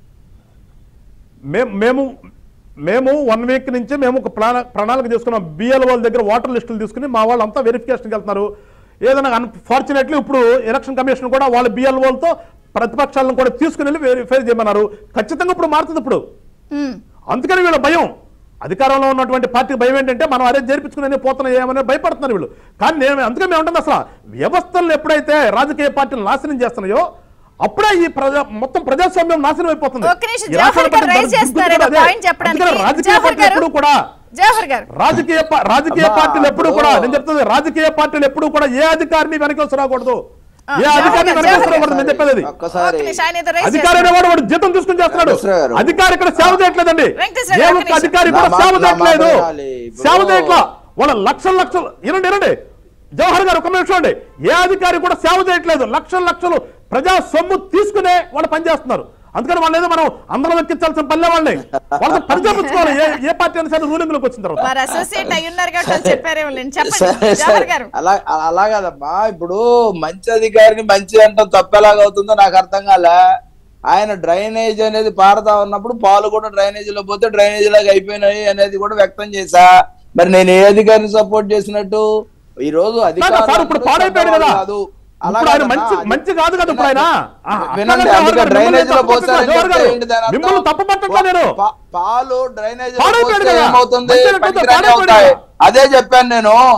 మేము మేము మేము వన్ వీక్ నుంచి మేము ఒక ప్రణా ప్రణాళిక చేసుకున్నాం బిఎల్ వాళ్ళ దగ్గర వాటర్ లిస్టులు తీసుకుని మా వాళ్ళు అంతా వెరిఫికేషన్కి వెళ్తున్నారు ఏదైనా అన్ఫార్చునేట్లీ ఇప్పుడు ఎలక్షన్ కమిషన్ కూడా వాళ్ళ బిఎల్ వాళ్ళతో ప్రతిపక్షాలను కూడా తీసుకుని వెళ్ళి వెరిఫై చేయమన్నారు ఖచ్చితంగా ఇప్పుడు మారుతుంది ఇప్పుడు ఉమ్. అందుకని వీళ్ళ భయం అధికారంలో ఉన్నటువంటి పార్టీ భయం ఏంటంటే మనం అదే జరిపించుకునే పోతున్నాయి ఏమని భయపడుతున్నారు వీళ్ళు కానీ నేను అందుకే మేము ఉంటుంది అసలు వ్యవస్థలను ఎప్పుడైతే రాజకీయ పార్టీలు నాశనం చేస్తున్నాయో అప్పుడే ఈ ప్రజా మొత్తం ప్రజాస్వామ్యం నాశనం అయిపోతుంది ఒక్క నిమిషం ఈ జవహర్ రాష్ట్రాల గారు ప్రజలు రైజ్ చేస్తున్నారు గుర్తుపెట్టుకోవాలి ఏదో అదే. పాయింట్ చెప్పడానికి. అందుకని రాజకీయ జవహర్ పార్టీలు గారు. ఎప్పుడూ కూడా జవహర్ గారు రాజకీయ పా- రాజకీయ అమ్మా, పార్టీలు ఎప్పుడు ఇప్పుడు- కూడా నేను చెప్తుంది రాజకీయ పార్టీలు ఎప్పుడు కూడా ఏ అధికారిని వెనక రాకూడదు ఆ, ఏ జవహర్ అధికారిని గారు, వెనక జవహర్ రాకూడదు నేను చెప్పేది అది. ఒక్కసారి ఒక్క నిమిషం, ఆయన ఏదో రైజ్ అధికారి చేస్తున్నారు. అనేవాడు వాడు జీతం తీసుకుని చేస్తున్నాడు వెంకటేశ్వర గారు. అధికారి ఇక్కడ సేవ చేయట్లేదండి వెంకటేశ్వర ఏ గారు, ఒక్క ఒక్క అధికారి నిమిషం. కూడా నా సేవ మాట- నా మాట చేయట్లేదు వినాలి. ఇప్పుడు- సేవ చేయట్లా వాళ్ళ లక్షల లక్షలు వినండి వినండి జవహర్ గారు ఒక నిమిషం అండి ఏ అధికారి కూడా సేవ చేయట్లేదు లక్షల లక్షలు ప్రజా సొమ్ము తీసుకునే వాళ్ళు పనిచేస్తున్నారు అందుకని వాళ్ళు ఏదో మనం అందరం ఎక్కించాల్సిన పల్లె వాళ్ళని వాళ్ళతో పరిచయించుకోవాలి ఏ ఏ పార్టీ అయినా సరే రూలింగ్ లోకి వచ్చిన తర్వాత మరి అసోసియేట్ అయి ఉన్నారు కాబట్టి వాళ్ళు చెప్పారేమో నేను సరే, చెప్పండి సరే. జవహర్ గారు అలా అలా కాదమ్మా ఇప్పుడు మంచి అధికారిని మంచి అంటాం తప్పెలాగవుతుందో నాకు అర్థం కాలే ఆయన డ్రైనేజ్ అనేది పారుతా ఉన్నప్పుడు పాలు కూడా డ్రైనేజ్ లో పోతే డ్రైనేజ్ లాగా అయిపోయినాయి అనేది కూడా వ్యక్తం చేశా మరి నేను ఏ అధికారిని సపోర్ట్ చేసినట్టు ఈ రోజు కాదు సార్ ఇప్పుడు పాడైపోయాడు కదా కాదు అలా ఇప్పుడు ఆయన కాదమ్మా. మంచి మంచి కాదు కదా ఇప్పుడు ఆయన ఆ, వినండి అట్లా అందుకే కాదు, డ్రైనేజ్ లో మిమ్మల్ని పోసారని జవహర్ గారు, చెప్తే ఏంటి దాని అర్థం? మిమ్మల్ని తప్పు పట్టట్లా నేను పా- పాలు డ్రైనేజ్ లో పాడైపోయాడు పోస్తే కదా. ఏమవుతుంది మంచిగా కడితే పనికిరాని పాడైపోయాడు అవుతాయి కదా. అదే చెప్పాను నేను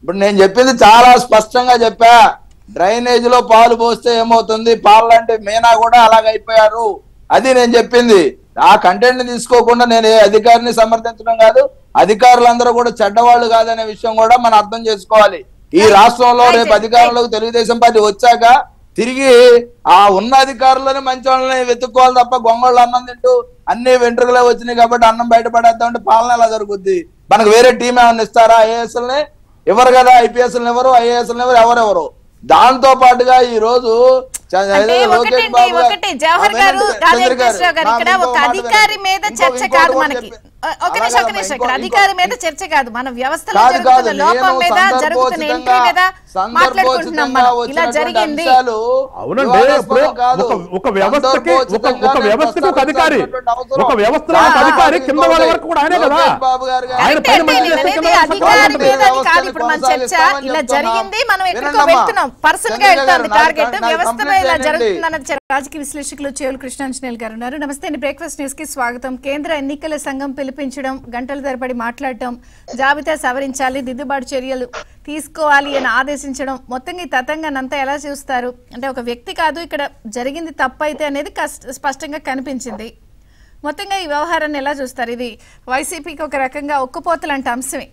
ఇప్పుడు నేను చెప్పింది చాలా స్పష్టంగా చెప్పా డ్రైనేజ్ లో పాలు పోస్తే ఏమవుతుంది పాలు అంటే మీనా కూడా అలాగైపోయారు అది నేను చెప్పింది ఆ కంటెంట్ ని తీసుకోకుండా నేను ఏ అధికారిని సమర్థించడం కాదు అధికారులందరూ కూడా చెడ్డవాళ్ళు కాదనే విషయం కూడా మనం అర్థం చేసుకోవాలి ఈ రాష్ట్రంలో రేపు అధికారంలోకి తెలుగుదేశం పార్టీ వచ్చాక తిరిగి ఆ ఉన్న అధికారులని మంచి వాళ్ళని వెతుక్కోవాలి తప్ప గొంగళ్ళు అన్నం తింటూ అన్ని వెంట్రుకలే వచ్చినాయి కాబట్టి అన్నం బయటపడేద్దాం అంటే పాలన ఎలా జరుగుద్ది మనకు వేరే టీం ఏమైనా ఇస్తారా ఐఏఎస్ఎల్ని ఎవరు కదా ఐపీఎస్ ఎవరు ఐఏఎస్ ఎవరు ఎవరెవరు దాంతో పాటుగా ఈ రోజు చ- అంటే ఏదో లోకేష్ ఒకటండి బాబు గారు- ఒకటి జవహర్ ఆ, గారు వినండి, రాధా చంద్ర గారు, వెంకటేశ్వరరావు గారు నా ఇక్కడ ఇంకో ఒక మాట అధికారి వినండి. మీద ఇంకో- చర్చ ఇంకోటి కాదు కూడా మనకి చెప్పి- ఒక అలా నిమిషం ఒక కాదమ్మా, నిమిషం ఇంకో- ఇక్కడ ఇంకో- అధికారి మీద చర్చ కాదు మన వ్యవస్థలో కాదు కాదు జరుగుతున్న లోపం నేను మీద జరుగుతున్న ఎంట్రీ మీద మాట్లాడుకుంటున్నాం సందర్భోచితంగా మనం ఇలా వచ్చినటువంటి జరిగింది అంశాలు అవునండి ఇప్పుడు వివాదాస్పదం కాదు. ఒక ఒక వ్యవస్థకి ఒక ఒక సందర్భోచితంగా వ్యవస్థకి ఒక అధికారి ప్రస్తావించాల్సినటువంటి అవసరం. ఒక వ్యవస్థలో ఒక ఆ, అధికారి ఆ, కింద వాళ్ళ ఇంకోటి, వరకు కూడా ఆయనే కదా లోకేష్ బాబు గారు గారు ఆయన అంటే పైన అంటే మంచి నేను చేస్తే అనేది కింద వాళ్ళ అధికారి సపోర్ట్ మీద ఉంటుంది. అది కాదు ఇప్పుడు మన చర్చ కొనసాగిస్తామని ఇలా చెప్తున్నాం. జరిగింది మనం ఎక్కడికో వినండమ్మా. వెళ్తున్నాం పర్సనల్ గా చంద్రబాబు వెళ్తుంది గారు, టార్గెట్ నాకు- నాకు వ్యవస్థపై కంప్లీట్ ఇలా చేయండి. జరుగుతుందన్న చర్చ. రాజకీయ విశ్లేషకులు చేవులు కృష్ణాంజనేయులు గారు ఉన్నారు నమస్తే అండి బ్రేక్ఫాస్ట్ న్యూస్ కి స్వాగతం కేంద్ర ఎన్నికల సంఘం పిలిపించడం గంటల తరబడి మాట్లాడటం జాబితా సవరించాలి దిద్దుబాటు చర్యలు తీసుకోవాలి అని ఆదేశించడం మొత్తంగా ఈ తతంగానంతా ఎలా చూస్తారు అంటే ఒక వ్యక్తి కాదు ఇక్కడ జరిగింది తప్పు అయితే అనేది కష్ట- స్పష్టంగా కనిపించింది మొత్తంగా ఈ వ్యవహారాన్ని ఎలా చూస్తారు ఇది వైసీపీకి ఒక రకంగా ఒక్కపోతలు అంటే అంశమే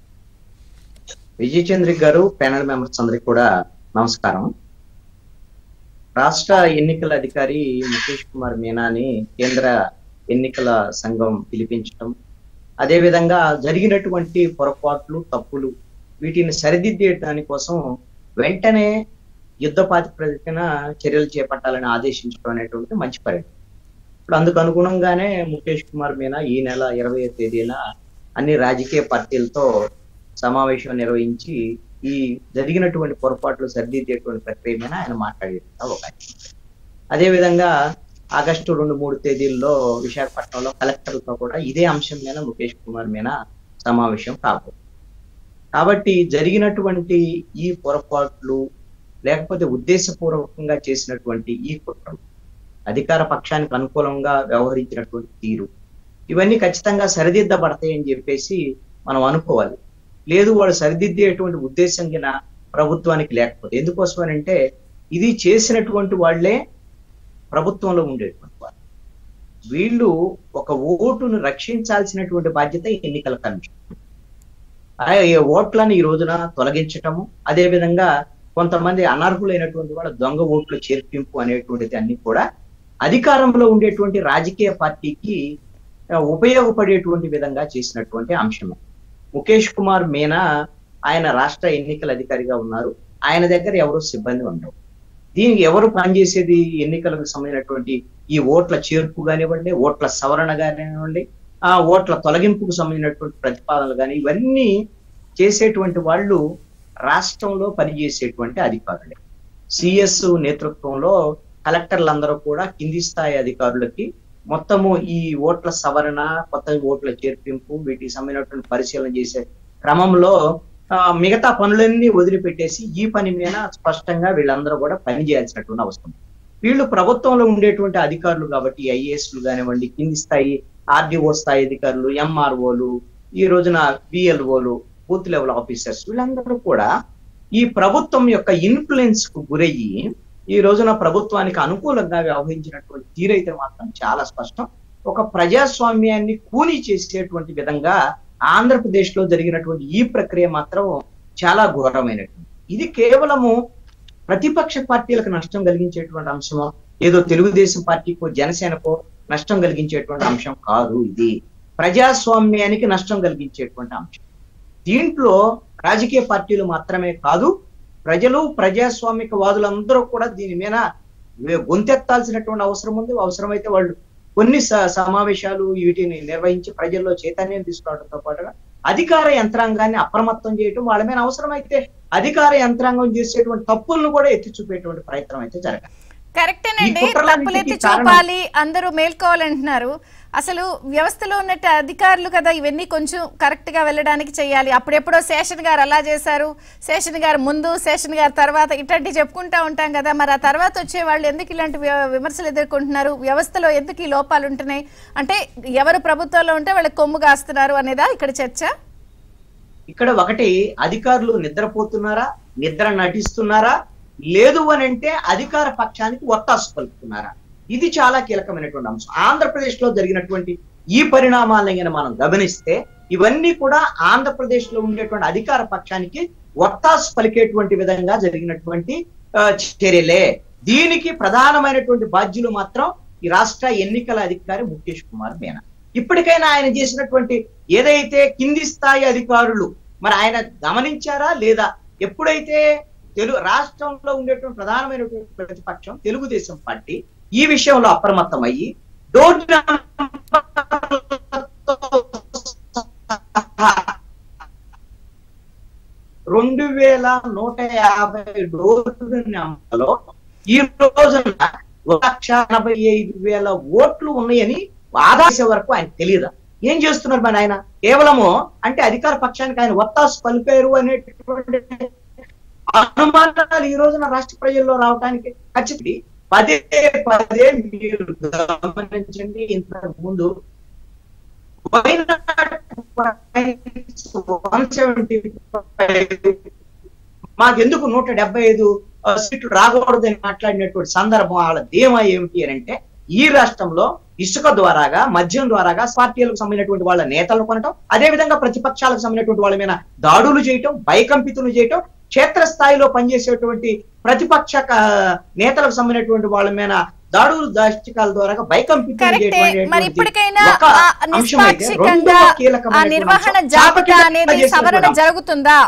విజయ్ చంద్రిక్ గారు ప్యానల్ మెంబర్స్ అందరికి కూడా నమస్కారం రాష్ట్ర ఎన్నికల అధికారి ముఖేష్ కుమార్ మీనాని కేంద్ర ఎన్నికల సంఘం పిలిపించడం అదేవిధంగా జరిగినటువంటి పొరపాట్లు తప్పులు వీటిని సరిదిద్దేయడానికి కోసం వెంటనే యుద్ధ ప్రాతిపదికన చర్యలు చేపట్టాలని ఆదేశించడం అనేటువంటి మంచి పరిణామం ఇప్పుడు అందుకు అనుగుణంగానే ముఖేష్ కుమార్ మీనా ఈ నెల ఇరవై తేదీన అన్ని రాజకీయ పార్టీలతో సమావేశం నిర్వహించి ఈ జరిగినటువంటి పొరపాట్లు సరిదిద్దేటువంటి ప్రక్రియ మీద ఆయన మాట్లాడే అవకాశం ఉంది. అదేవిధంగా ఆగస్టు రెండు మూడు తేదీల్లో విశాఖపట్నంలో కలెక్టర్లతో కూడా ఇదే అంశం మీద ముఖేష్ కుమార్ మీద సమావేశం కాబోతుంది కాబట్టి జరిగినటువంటి ఈ పొరపాట్లు లేకపోతే ఉద్దేశపూర్వకంగా చేసినటువంటి ఈ కుట్రలు అధికార పక్షానికి అనుకూలంగా వ్యవహరించినటువంటి తీరు ఇవన్నీ ఖచ్చితంగా సరిదిద్దబడతాయని చెప్పేసి మనం అనుకోవాలి లేదు వాడు సరిదిద్దేటువంటి ఉద్దేశం కింద ప్రభుత్వానికి లేకపోతే ఎందుకోసమనంటే ఇది చేసినటువంటి వాళ్ళే ప్రభుత్వంలో ఉండేటువంటి వాళ్ళు వీళ్ళు ఒక ఓటును రక్షించాల్సినటువంటి బాధ్యత ఎన్నికల కమిషన్ ఆ ఈ ఓట్లను ఈ రోజున తొలగించటము అదే విధంగా కొంతమంది అనర్హులైనటువంటి వాళ్ళ దొంగ ఓట్ల చేర్పింపు అనేటువంటిది అన్ని కూడా అధికారంలో ఉండేటువంటి రాజకీయ పార్టీకి ఆ, ఉపయోగపడేటువంటి విధంగా చేసినటువంటి అంశమే ముఖేష్ కుమార్ మీనా ఆయన రాష్ట్ర ఎన్నికల అధికారిగా ఉన్నారు ఆయన దగ్గర ఎవరు సిబ్బంది ఉండవు దీనికి ఎవరు పనిచేసేది ఎన్నికలకు సంబంధించినటువంటి ఈ ఓట్ల చేర్పు కానివ్వండి ఓట్ల సవరణ కానివ్వండి ఆ ఓట్ల తొలగింపుకు సంబంధించినటువంటి ప్రతిపాదనలు కానీ ఇవన్నీ చేసేటువంటి వాళ్ళు రాష్ట్రంలో పనిచేసేటువంటి అధికారులే సిఎస్ నేతృత్వంలో కలెక్టర్లందరూ కూడా కింది స్థాయి అధికారులకి మొత్తము ఈ ఓట్ల సవరణ కొత్త ఓట్ల చేర్పింపు వీటికి సంబంధించినటువంటి పరిశీలన చేసే క్రమంలో ఆ, మిగతా పనులన్నీ వదిలిపెట్టేసి ఈ పని మీద స్పష్టంగా వీళ్ళందరూ కూడా పని చేయాల్సినటువంటి అవసరం వీళ్ళు ప్రభుత్వంలో ఉండేటువంటి అధికారులు కాబట్టి ఐఏఎస్లు కానివ్వండి కింది స్థాయి ఆర్డీఓ స్థాయి అధికారులు ఎంఆర్ఓలు ఈ రోజున బిఎల్ఓలు బూత్ లెవెల్ ఆఫీసర్స్ వీళ్ళందరూ కూడా ఈ ప్రభుత్వం యొక్క ఇన్ఫ్లుయెన్స్ కు గురయ్యి ఈ రోజున ప్రభుత్వానికి అనుకూలంగా వ్యవహరించినటువంటి తీరైతే మాత్రం చాలా స్పష్టం ఒక ప్రజాస్వామ్యాన్ని కూని చేసేటువంటి విధంగా ఆంధ్రప్రదేశ్ లో జరిగినటువంటి ఈ ప్రక్రియ మాత్రం చాలా ఘోరమైనటువంటి ఇది కేవలము ప్రతిపక్ష పార్టీలకు నష్టం కలిగించేటువంటి అంశమో ఏదో తెలుగుదేశం పార్టీకో జనసేనకో నష్టం కలిగించేటువంటి అంశం కాదు ఇది ప్రజాస్వామ్యానికి నష్టం కలిగించేటువంటి అంశం దీంట్లో రాజకీయ పార్టీలు మాత్రమే కాదు ప్రజలు ప్రజాస్వామిక వాదులందరూ కూడా దీని మీద వే- గొంతెత్తాల్సినటువంటి అవసరం ఉంది అవసరమైతే వాళ్ళు కొన్ని స- సమావేశాలు వీటిని నిర్వహించి ప్రజల్లో చైతన్యం తీసుకురావడంతో పాటుగా అధికార యంత్రాంగాన్ని అప్రమత్తం చేయటం వాళ్ళ మీద అవసరమైతే అధికార యంత్రాంగం చేసేటువంటి తప్పులను కూడా ఎత్తి చూపేటువంటి ప్రయత్నం అయితే జరగాలి కరెక్టేనండి ఈ కుట్రలన్నిటికీ తప్పులెత్తి కారణం- చూపాలి అందరూ మేల్కోవాలంటున్నారు అసలు వ్యవస్థలో ఉన్నట్టు అధికారులు కదా ఇవన్నీ కొంచెం కరెక్ట్ గా వెళ్ళడానికి చేయాలి అప్పుడెప్పుడో శేషన్ గారు అలా చేశారు శేషన్ గారు ముందు శేషన్ గారు తర్వాత ఇట్లాంటివి చెప్పుకుంటా ఉంటాం కదా మరి ఆ తర్వాత వచ్చే వాళ్ళు ఎందుకు ఇలాంటి వి- విమర్శలు ఎదుర్కొంటున్నారు వ్యవస్థలో ఎందుకు ఈ లోపాలు ఉంటున్నాయి అంటే ఎవరు ప్రభుత్వంలో ఉంటే వాళ్ళకి కొమ్ము కాస్తున్నారు అనేదా ఇక్కడ చర్చ ఇక్కడ ఒకటి అధికారులు నిద్రపోతున్నారా నిద్ర నటిస్తున్నారా లేదు అని అంటే అధికార పక్షానికి ఒత్తాసు పలుకుతున్నారా ఇది చాలా కీలకమైనటువంటి అంశం ఆంధ్రప్రదేశ్ లో జరిగినటువంటి ఈ పరిణామాలను గనుక మనం గమనిస్తే ఇవన్నీ కూడా ఆంధ్రప్రదేశ్ లో ఉండేటువంటి అధికార పక్షానికి ఒత్తాసు పలికేటువంటి విధంగా జరిగినటువంటి ఆ, చర్యలే దీనికి ప్రధానమైనటువంటి బాధ్యులు మాత్రం ఈ రాష్ట్ర ఎన్నికల అధికారి ముఖేష్ కుమార్ మీనా ఇప్పటికైనా ఆయన చేసినటువంటి ఏదైతే కింది స్థాయి అధికారులు మరి ఆయన గమనించారా లేదా ఎప్పుడైతే తెలుగు రాష్ట్రంలో ఉండేటువంటి ప్రధానమైనటువంటి ప్రతిపక్షం తెలుగుదేశం పార్టీ ఈ విషయంలో అప్రమత్తం అయ్యి డోర్ రెండు వేల నూట యాభై డోర్ల నెంబర్లో ఈ రోజున ఒక లక్ష ఎనభై ఐదు వేల ఓట్లు ఉన్నాయని ఆదాసే వరకు ఆయన తెలియదా ఏం చేస్తున్నారు మరి ఆయన కేవలము అంటే అధికార పక్షానికి ఆయన ఒత్తాసు పలిపారు అనేటువంటి అనుమానాలు ఈ రోజున రాష్ట్ర ప్రజల్లో రావడానికి ఖచ్చితంగా పదే పదే మీరు గమనించండి ఇంతకు ముందు మాకెందుకు నూట డెబ్బై ఐదు ఆ, సీట్లు రాకూడదని మాట్లాడినటువంటి సందర్భం వాళ్ళ ధీమా ఏమిటి అని అంటే ఈ రాష్ట్రంలో ఇసుక ద్వారాగా మద్యం ద్వారాగా పార్టీలకు సంబంధించినటువంటి వాళ్ళ నేతలను కొనటం అదే విధంగా ప్రతిపక్షాలకు సంబంధించినటువంటి వాళ్ళ మీద దాడులు చేయటం భయకంపితులు చేయటం క్షేత్ర స్థాయిలో పనిచేసేటువంటి ప్రతిపక్ష క- నేతలకు సంబంధించినటువంటి వాళ్ళ మీద దాడులు దాష్టికాల ద్వారా భయకంపితులు కరెక్టే చేయటం మరి ఇప్పటికైనా ఒక ఆ అంశం అయితే నిష్పాక్షికంగా రెండవ ఆ కీలకమైనటువంటి నిర్వహణ అంశం జాబితా చాపకింద అనేది చేసినటువంటి సవరణ అంశం. జరుగుతుందా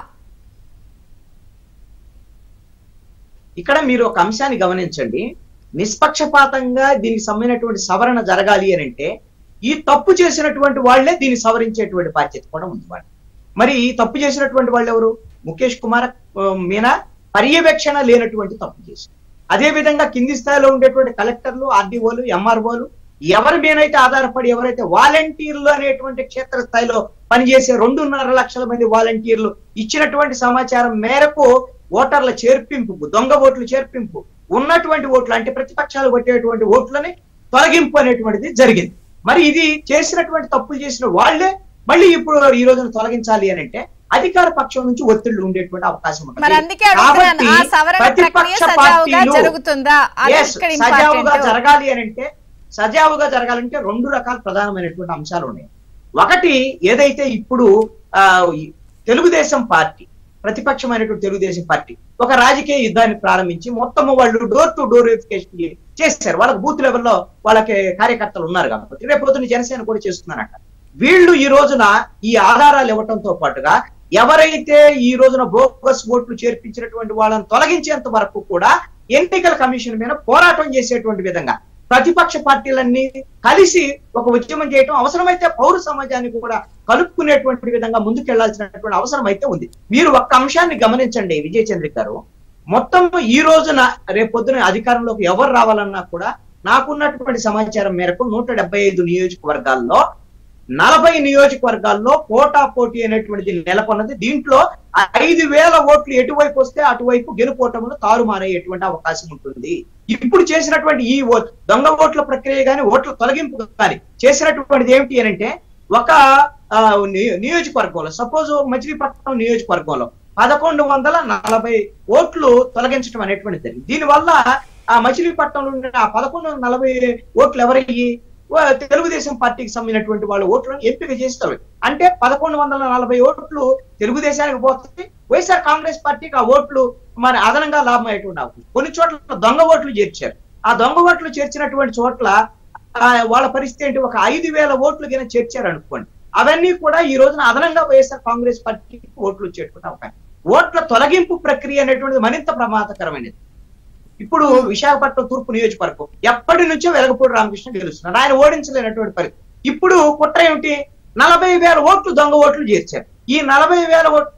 ఇక్కడ మీరు ఒక అంశాన్ని గమనించండి నిష్పక్షపాతంగా దీనికి సంబంధించినటువంటి సవరణ జరగాలి అని అంటే ఈ తప్పు చేసినటువంటి వాళ్ళే దీన్ని సవరించేటువంటి బాధ్యత కూడా ఉంది వాళ్ళు మరి ఈ తప్పు చేసినటువంటి వాళ్ళు ఎవరు ముఖేష్ కుమార్ ఆ, మీనా పర్యవేక్షణ లేనటువంటి తప్పు చేసి అదే విధంగా కింది స్థాయిలో ఉండేటువంటి కలెక్టర్లు ఆర్డీఓలు ఎంఆర్ఓలు ఎవరి మీదైతే ఆధారపడి ఎవరైతే వాలంటీర్లు అనేటువంటి క్షేత్ర స్థాయిలో పనిచేసే రెండున్నర లక్షల మంది వాలంటీర్లు ఇచ్చినటువంటి సమాచారం మేరకు ఓటర్ల చేర్పింపు దొంగ ఓట్లు చేర్పింపు ఉన్నటువంటి ఓట్లు అంటే ప్రతిపక్షాలు కొట్టేటువంటి ఓట్లని తొలగింపు అనేటువంటిది జరిగింది మరి ఇది చేసినటువంటి తప్పులు చేసిన వాళ్ళే మళ్ళీ ఇప్పుడు ఈ రోజున తొలగించాలి అని అంటే అధికార పక్షం నుంచి ఒత్తిళ్లు ఉండేటువంటి అవకాశం ఉంటుంది మరి అందుకే అడుగుతున్నాను ఆ కాబట్టి సవరణ ప్రక్రియ ప్రతిపక్ష సజావుగా పార్టీలు జరుగుతుందా అది Yes, ఇక్కడ సజావుగా ఇంపార్టెంట్ జరగాలి అని అంటే సజావుగా జరగాలంటే రెండు రకాల ప్రధానమైనటువంటి అంశాలు ఉన్నాయి ఒకటి ఏదైతే ఇప్పుడు ఆ ఈ తెలుగుదేశం పార్టీ ప్రతిపక్షమైనటువంటి తెలుగుదేశం పార్టీ ఒక రాజకీయ యుద్ధాన్ని ప్రారంభించి మొత్తం వాళ్ళు డోర్ టు డోర్ వెరిఫికేషన్ చేశారు వాళ్ళకి బూత్ లెవెల్లో వాళ్ళకి కార్యకర్తలు ఉన్నారు కాబట్టి రేపు పొద్దున్న జనసేన కూడా చేస్తున్నారట వీళ్ళు ఈ రోజున ఈ ఆధారాలు ఇవ్వటంతో పాటుగా ఎవరైతే ఈ రోజున బోగస్ ఓట్లు చేర్పించినటువంటి వాళ్ళని తొలగించేంత వరకు కూడా ఎన్నికల కమిషన్ మీద పోరాటం చేసేటువంటి విధంగా ప్రతిపక్ష పార్టీలన్నీ కలిసి ఒక ఉద్యమం చేయటం అవసరమైతే పౌర సమాజాన్ని కూడా కలుపుకునేటువంటి విధంగా ముందుకెళ్లాల్సినటువంటి అవసరం అయితే ఉంది మీరు ఒక్క అంశాన్ని గమనించండి విజయ్ చంద్రిక్ గారు మొత్తం ఈ రోజున రేపొద్దున అధికారంలోకి ఎవరు రావాలన్నా కూడా నాకున్నటువంటి సమాచారం మేరకు నూట డెబ్బై ఐదు నియోజకవర్గాల్లో నలభై నియోజకవర్గాల్లో పోటా పోటీ అనేటువంటిది నెలకొన్నది దీంట్లో ఐదు వేల ఓట్లు ఎటువైపు వస్తే అటువైపు గెలుపోవటంలో తారుమారయ్యేటువంటి అవకాశం ఉంటుంది ఇప్పుడు చేసినటువంటి ఈ ఓ- దొంగ ఓట్ల ప్రక్రియ కానీ ఓట్ల తొలగింపు కానీ చేసినటువంటిది ఏమిటి అని అంటే ఒక ఆ, ని- నియోజకవర్గంలో సపోజ్ మచిలీపట్నం నియోజకవర్గంలో పదకొండు వందల నలభై ఓట్లు తొలగించడం అనేటువంటిది జరిగింది దీనివల్ల ఆ మచిలీపట్నంలో ఉండే ఆ పదకొండు వందల నలభై ఓట్లు ఎవరయ్యి వా- తెలుగుదేశం పార్టీకి సంబంధించినటువంటి వాళ్ళ ఓట్లను ఎంపిక చేస్తారు అంటే పదకొండు వందల నలభై ఓట్లు తెలుగుదేశానికి పోతుంది వైఎస్ఆర్ కాంగ్రెస్ పార్టీకి ఆ ఓట్లు మరి అదనంగా లాభం అయ్యేటువంటి అవకాశం. కొన్ని చోట్ల దొంగ ఓట్లు చేర్చారు ఆ దొంగ ఓట్లు చేర్చినటువంటి చోట్ల ఆ, వాళ్ళ పరిస్థితి ఏంటి ఒక ఐదు వేల ఓట్లు కింద చేర్చారు అనుకోండి అవన్నీ కూడా ఈ రోజున అదనంగా వైఎస్ఆర్ కాంగ్రెస్ పార్టీకి ఓట్లు వచ్చేటువంటి అవకాశం ఓట్ల తొలగింపు ప్రక్రియ అనేటువంటిది మరింత ప్రమాదకరమైనది ఇప్పుడు విశాఖపట్నం తూర్పు నియోజకవర్గం ఎప్పటి నుంచో వెలగపూడి రామకృష్ణ గెలుస్తున్నారు ఆయన ఓడించలేనటువంటి పరిస్థితి ఇప్పుడు కుట్ర ఏమిటి నలభై వేల ఓట్లు దొంగ ఓట్లు చేర్చారు ఈ నలభై వేల ఓట్లు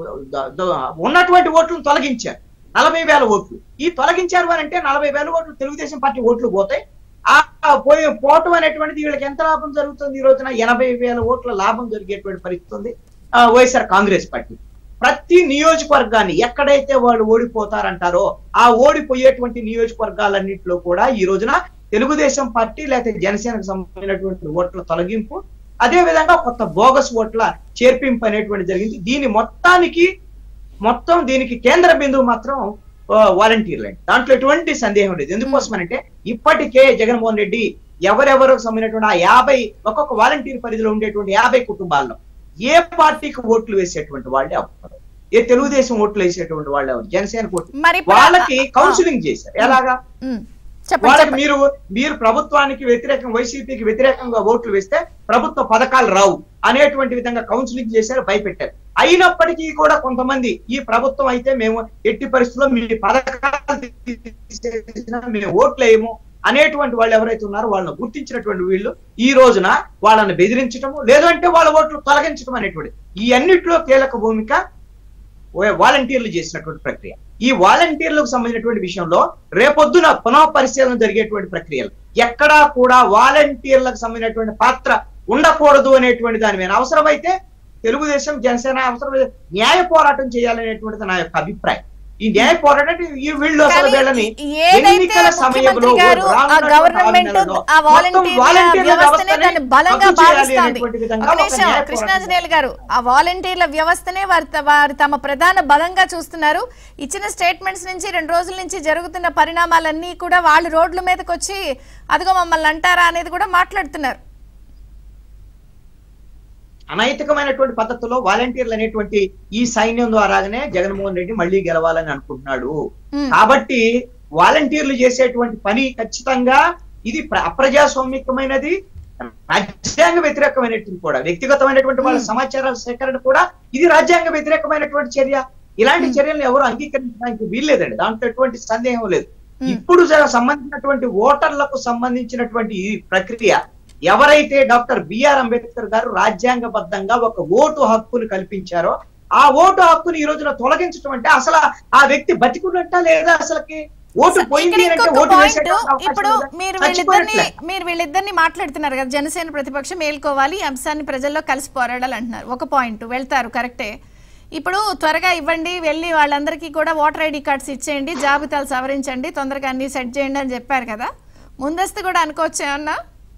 ద- ద- ఉన్నటువంటి ఓట్లను తొలగించారు నలభై వేల ఓట్లు ఈ తొలగించారు అని అంటే నలభై వేల ఓట్లు తెలుగుదేశం పార్టీ ఓట్లు పోతాయి ఆ పోయి పోవటం అనేటువంటిది వీళ్ళకి ఎంత లాభం జరుగుతుంది ఈ రోజున ఎనభై వేల ఓట్ల లాభం జరిగేటువంటి పరిస్థితి ఉంది ఆ, వైఎస్ఆర్ కాంగ్రెస్ పార్టీ ప్రతి నియోజకవర్గాన్ని ఎక్కడైతే వాళ్ళు ఓడిపోతారంటారో ఆ ఓడిపోయేటువంటి నియోజకవర్గాలన్నింటిలో కూడా ఈ రోజున తెలుగుదేశం పార్టీ లేకపోతే జనసేనకు సంబంధించినటువంటి ఓట్ల తొలగింపు అదే విధంగా కొత్త బోగస్ ఓట్ల చేర్పింపు అనేటువంటి జరిగింది దీని మొత్తానికి మొత్తం దీనికి కేంద్ర బిందువు మాత్రం ఆ, వాలంటీర్లు అండి దాంట్లో ఎటువంటి సందేహం లేదు ఎందుకోసమనంటే ఇప్పటికే జగన్మోహన్ రెడ్డి ఎవరెవరికి సంబంధించినటువంటి ఆ యాభై ఒక్కొక్క వాలంటీర్ పరిధిలో ఉండేటువంటి యాభై కుటుంబాల్లో ఏ పార్టీకి ఓట్లు వేసేటువంటి వాళ్ళే అవుతారు ఏ తెలుగుదేశం ఓట్లు వేసేటువంటి వాళ్ళే అవుతారు జనసేన ఓట్లు మరి ఇప్పుడు- వాళ్ళకి ఆ, కౌన్సిలింగ్ చేశారు ఎలాగా ఉమ్, చెప్పండి వాళ్ళకి చెప్పండి మీరు మీరు ప్రభుత్వానికి వ్యతిరేకం వైసీపీకి వ్యతిరేకంగా ఓట్లు వేస్తే ప్రభుత్వ పథకాలు రావు అనేటువంటి విధంగా కౌన్సిలింగ్ చేశారు భయపెట్టారు అయినప్పటికీ కూడా కొంతమంది ఈ ప్రభుత్వం అయితే మేము ఎట్టి పరిస్థితుల్లో మీ పథకాలు తీసేసినా మేము ఓట్లు వేయము అనేటువంటి వాళ్ళు ఎవరైతే ఉన్నారో వాళ్ళని గుర్తించినటువంటి వీళ్ళు ఈ రోజున వాళ్ళని బెదిరించడము లేదంటే వాళ్ళ ఓట్లు తొలగించడం అనేటువంటి ఈ అన్నిట్లో కీలక భూమిక వాలంటీర్లు చేసినటువంటి ప్రక్రియ ఈ వాలంటీర్లకు సంబంధించినటువంటి విషయంలో రేపొద్దున పునః పరిశీలన జరిగేటువంటి ప్రక్రియలు ఎక్కడా కూడా వాలంటీర్లకు సంబంధించినటువంటి పాత్ర ఉండకూడదు అనేటువంటి దాని మీద అవసరమైతే తెలుగుదేశం జనసేన అవసరమైతే న్యాయ పోరాటం చేయాలనేటువంటిది నా యొక్క అభిప్రాయం ఈ న్యాయ పోరాటం అంటే ఈ వీళ్ళు అసలు కానీ వీళ్ళని ఏదైతే ఎన్నికల సమయంలో ముఖ్యమంత్రి గారు ఆ రానున్నటువంటి గవర్నమెంట్ ఆరు నెలల్లో ఆ మొత్తం వాలంటీర్ వాలంటీర్ల వ్యవస్థనే వ్యవస్థని దాన్ని బలంగా రద్దు చేయాలి భావిస్తోంది అనేటువంటి విధంగా ఒక ఒక నిమిషం న్యాయ పోరాటం కృష్ణాంజనేయులు గారు ఆ వాలంటీర్ల వ్యవస్థనే వారి త- వారు తమ ప్రధాన బలంగా చూస్తున్నారు ఇచ్చిన స్టేట్మెంట్స్ నుంచి రెండు రోజుల నుంచి జరుగుతున్న పరిణామాలన్నీ కూడా వాళ్ళు రోడ్ల మీదకి వచ్చి అదిగో మమ్మల్ని అంటారా అనేది కూడా మాట్లాడుతున్నారు అనైతికమైనటువంటి పద్ధతిలో వాలంటీర్లు అనేటువంటి ఈ సైన్యం ద్వారానే జగన్మోహన్ రెడ్డి మళ్ళీ గెలవాలని అనుకుంటున్నాడు ఉమ్. కాబట్టి వాలంటీర్లు చేసేటువంటి పని ఖచ్చితంగా ఇది ప్ర- అప్రజాస్వామికమైనది రాజ్యాంగ వ్యతిరేకమైనటువంటి కూడా వ్యక్తిగతమైనటువంటి వాళ్ళ సమాచారాల సేకరణ కూడా ఇది రాజ్యాంగ వ్యతిరేకమైనటువంటి చర్య ఇలాంటి చర్యలను ఎవరు అంగీకరించడానికి వీల్లేదండి దాంట్లో ఎటువంటి సందేహం లేదు ఇప్పుడు జ- సంబంధించినటువంటి ఓటర్లకు సంబంధించినటువంటి ఈ ప్రక్రియ ఎవరైతే డాక్టర్ బిఆర్ అంబేద్కర్ గారు రాజ్యాంగబద్ధంగా ఒక ఓటు హక్కును కల్పించారో ఆ ఓటు హక్కుని ఈ రోజున తొలగించడం అంటే అసలు ఆ వ్యక్తి బతికున్నట్ట లేదా అసలుకి ఓటు పోయింది ఇక్కడ అంటే ఇంకొక ఓటు పాయింట్ వేసేటువంటి అవకాశం ఇప్పుడు ఉందా? మీరు వీళ్ళిద్దరిని చచ్చిపోయినట్లే. మీరు వీళ్ళిద్దరిని మాట్లాడుతున్నారు కదా జనసేన ప్రతిపక్షం మేల్కోవాలి ఈ అంశాన్ని ప్రజల్లో కలిసి పోరాడాలి అంటున్నారు ఒక పాయింట్ వెళ్తారు కరెక్టే ఇప్పుడు త్వరగా ఇవ్వండి వెళ్ళి వాళ్ళందరికీ కూడా ఓటర్ ఐడి కార్డ్స్ ఇచ్చేయండి జాబితాలు సవరించండి తొందరగా అన్ని సెట్ చేయండి అని చెప్పారు కదా ముందస్తు కూడా అనుకోవచ్చు ఏమన్నా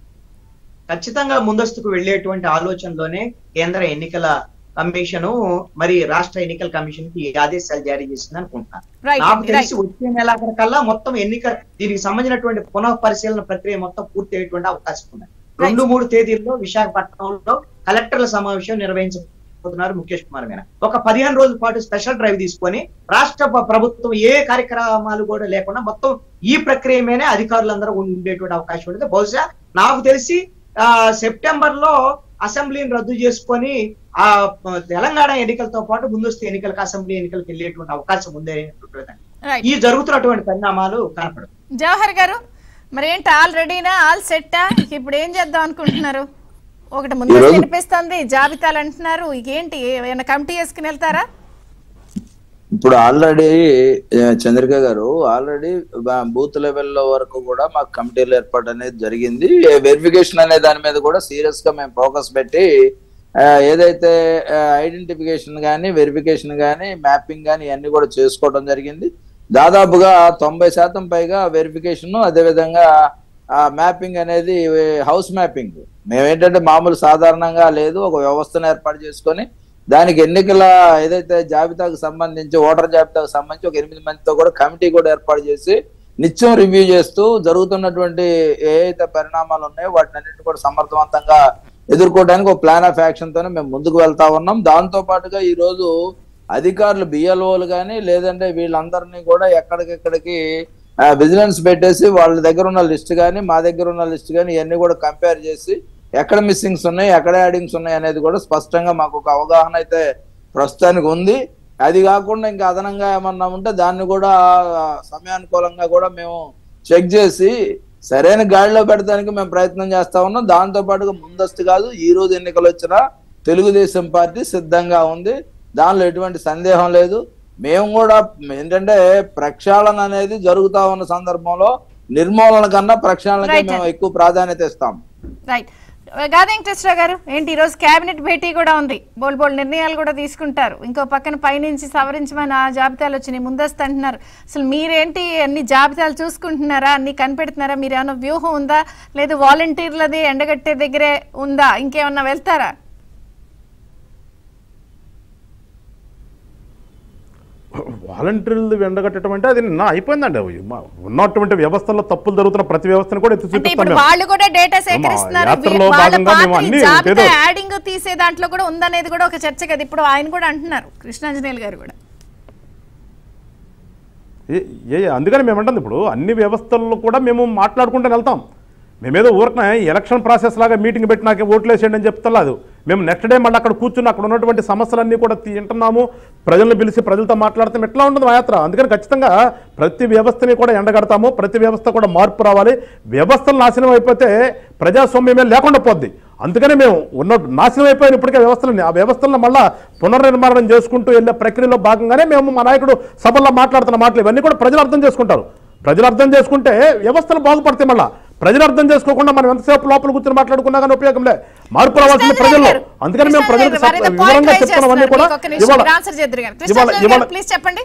ఖచ్చితంగా ముందస్తుకు వెళ్ళేటువంటి ఆలోచనలోనే కేంద్ర ఎన్నికల కమిషన్ మరి రాష్ట్ర ఎన్నికల కమిషన్ కి ఈ ఆదేశాలు జారీ చేసింది అనుకుంటున్నాను Right నాకు అండి, తెలిసి వచ్చే నెలాఖరు కల్లా మొత్తం ఎన్నిక దీనికి సంబంధించినటువంటి పునః పరిశీలన ప్రక్రియ మొత్తం పూర్తి అయ్యేటువంటి అవకాశం ఉంది రెండు మూడు తేదీల్లో విశాఖపట్నంలో కలెక్టర్ల సమావేశం నిర్వహించబోతున్నారు ముఖేష్ కుమార్ మీనా ఒక పదిహేను రోజుల పాటు స్పెషల్ డ్రైవ్ తీసుకొని రాష్ట్ర ప్ర- ప్రభుత్వం ఏ కార్యక్రమాలు కూడా లేకుండా మొత్తం ఈ ప్రక్రియ మీదనే అధికారులందరూ ఉండేటువంటి అవకాశం ఉంటుంది బహుశా నాకు తెలిసి ఆ సెప్టెంబర్ లో అసెంబ్లీని రద్దు చేసుకొని ఆ ప- తెలంగాణ ఎన్నికలతో పాటు ముందస్తు ఎన్నికలకు అసెంబ్లీ ఎన్నికలకు వెళ్ళేటువంటి అవకాశం ఉంది అనేటువంటిది. రైట్ ఈ జరుగుతున్నటువంటి పరిణామాలు కనపడదు జవహర్ గారు మరి ఏంటి ఆల్ రెడీనా ఆల్ సెట్టా ఇప్పుడు ఏం చేద్దాం అనుకుంటున్నారు ఒకటి ముందు ఈరోజు- వినిపిస్తుంది జాబితాలు అంటున్నారు ఏంటి ఏమైనా కమిటీ వేసుకుని వెళ్తారా ఇప్పుడు ఆల్రెడీ చంద్రిక గారు ఆల్రెడీ బూత్ లెవెల్లో వరకు కూడా మాకు కమిటీలు ఏర్పాటు అనేది జరిగింది వెరిఫికేషన్ అనే దాని మీద కూడా సీరియస్ గా మేము ఫోకస్ పెట్టి ఆ, ఏదైతే ఐడెంటిఫికేషన్ కానీ వెరిఫికేషన్ కానీ మ్యాపింగ్ కానీ ఇవన్నీ కూడా చేసుకోవడం జరిగింది దాదాపుగా తొంభై శాతం పైగా వెరిఫికేషన్ అదేవిధంగా మ్యాపింగ్ అనేది హౌస్ మ్యాపింగ్ మేమేంటంటే మామూలు సాధారణంగా లేదు ఒక వ్యవస్థను ఏర్పాటు చేసుకొని దానికి ఎన్నికల ఏదైతే జాబితాకు సంబంధించి ఓటర్ జాబితాకు సంబంధించి ఒక ఎనిమిది మందితో కూడా కమిటీ కూడా ఏర్పాటు చేసి నిత్యం రివ్యూ చేస్తూ జరుగుతున్నటువంటి ఏ అయితే పరిణామాలు ఉన్నాయో వాటిని అన్నింటినీ కూడా సమర్థవంతంగా ఎదుర్కోవడానికి ఒక ప్లాన్ ఆఫ్ యాక్షన్ తోనే మేము ముందుకు వెళ్తా ఉన్నాం దాంతో పాటుగా ఈ రోజు అధికారులు బిఎల్ఓలు కానీ లేదంటే వీళ్ళందరినీ కూడా ఎక్కడికెక్కడికి విజిలెన్స్ పెట్టేసి వాళ్ళ దగ్గర ఉన్న లిస్ట్ కానీ మా దగ్గర ఉన్న లిస్ట్ కానీ ఇవన్నీ కూడా కంపేర్ చేసి ఎక్కడ మిస్సింగ్స్ ఉన్నాయి ఎక్కడ యాడింగ్స్ ఉన్నాయి అనేది కూడా స్పష్టంగా మాకు ఒక అవగాహన అయితే ప్రస్తుతానికి ఉంది అది కాకుండా ఇంకా అదనంగా ఏమన్నా ఉంటే దాన్ని కూడా ఆ, సమయానుకూలంగా కూడా మేము చెక్ చేసి సరైన గాడిలో పెడతానికి మేము ప్రయత్నం చేస్తా ఉన్నాం దాంతో పాటుగా ముందస్తు కాదు ఈ రోజు ఎన్నికలు వచ్చినా తెలుగుదేశం పార్టీ సిద్ధంగా ఉంది దానిలో ఎటువంటి సందేహం లేదు మేము కూడా ఏంటంటే ప్రక్షాళన అనేది జరుగుతా ఉన్న సందర్భంలో నిర్మూలన కన్నా ప్రక్షాళనకే Right, మేము ఎక్కువ ప్రాధాన్యత ఇస్తాం రైట్ గాదే వెంకటేశ్వర గారు ఏంటి ఈరోజు కేబినెట్ భేటీ కూడా ఉంది బోల్ బోల్ నిర్ణయాలు కూడా తీసుకుంటారు ఇంకో పక్కన పైనుంచి సవరించమని ఆ జాబితాలు వచ్చినాయి ముందస్తు అంటున్నారు అసలు మీరేంటి అన్ని జాబితాలు చూసుకుంటున్నారా అన్ని కనిపెడుతున్నారా మీరు ఏమైనా వ్యూహం ఉందా లేదు వాలంటీర్లది ఎండగట్టే దగ్గరే ఉందా ఇంకేమన్నా వెళ్తారా వాలంటీర్లు ఎండగట్టడం అంటే అది నా అయిపోయిందండి అవి మా- ఉన్నటువంటి వ్యవస్థల్లో తప్పులు జరుగుతున్న ప్రతి వ్యవస్థను కూడా ఎత్తి అంటే చూపిస్తాం ఇప్పుడు మేము. వాళ్ళు కూడా డేటా సేకరిస్తున్నారు యాత్రలో వీ- వాళ్ళ భాగంగా మేము పాత్ర ఈ అన్ని జాబితా ఏదో- యాడింగ్ తీసే దాంట్లో కూడా ఉందనేది కూడా ఒక చర్చ కదా ఇప్పుడు ఆయన కూడా అంటున్నారు కృష్ణాంజనేయులు గారు కూడా ఏ- ఏ అందుకని మేము అంటుంది ఇప్పుడు అన్ని వ్యవస్థల్లో కూడా మేము మాట్లాడుకుంటూ వెళ్తాం మేమేదో ఊరకన ఎలక్షన్ ప్రాసెస్ లాగా మీటింగ్ పెట్టి నాకు ఓట్లు వేసేయండి అని చెప్తలేదు మేము నెక్స్ట్ డే మళ్ళీ అక్కడ కూర్చుని అక్కడ ఉన్నటువంటి సమస్యలన్నీ కూడా తింటున్నాము ప్రజలను పిలిచి ప్రజలతో మాట్లాడతాం ఎట్లా ఉంటుంది మా యాత్ర అందుకని ఖచ్చితంగా ప్రతి వ్యవస్థని కూడా ఎండగడతాము ప్రతి వ్యవస్థ కూడా మార్పు రావాలి వ్యవస్థలు నాశనం అయిపోతే ప్రజాస్వామ్యమే లేకుండా పోద్ది అందుకనే మేము ఉన్న నాశనం అయిపోయిన ఇప్పటికే వ్యవస్థలని ఆ వ్యవస్థలను మళ్ళా పునర్నిర్మాణం చేసుకుంటూ వెళ్ళే ప్రక్రియలో భాగంగానే మేము మా నాయకుడు సభల్లో మాట్లాడుతున్న మాటలు ఇవన్నీ కూడా ప్రజలు అర్థం చేసుకుంటారు ప్రజలు అర్థం చేసుకుంటే వ్యవస్థలు బాగుపడతాయి మళ్ళా ప్రజలు అర్థం చేసుకోకుండా మనం ఎంతసేపు లోపల కూర్చొని మాట్లాడుకున్నా కానీ ఉపయోగం లే మార్పు రావాల్సింది ప్రజల్లో అందుకని మేము ప్రజలకు సప్- వివరంగా చెప్తున్నవన్నీ కూడా ఇవాళ ఇవాళ ఇవాళ ప్లీజ్ చెప్పండి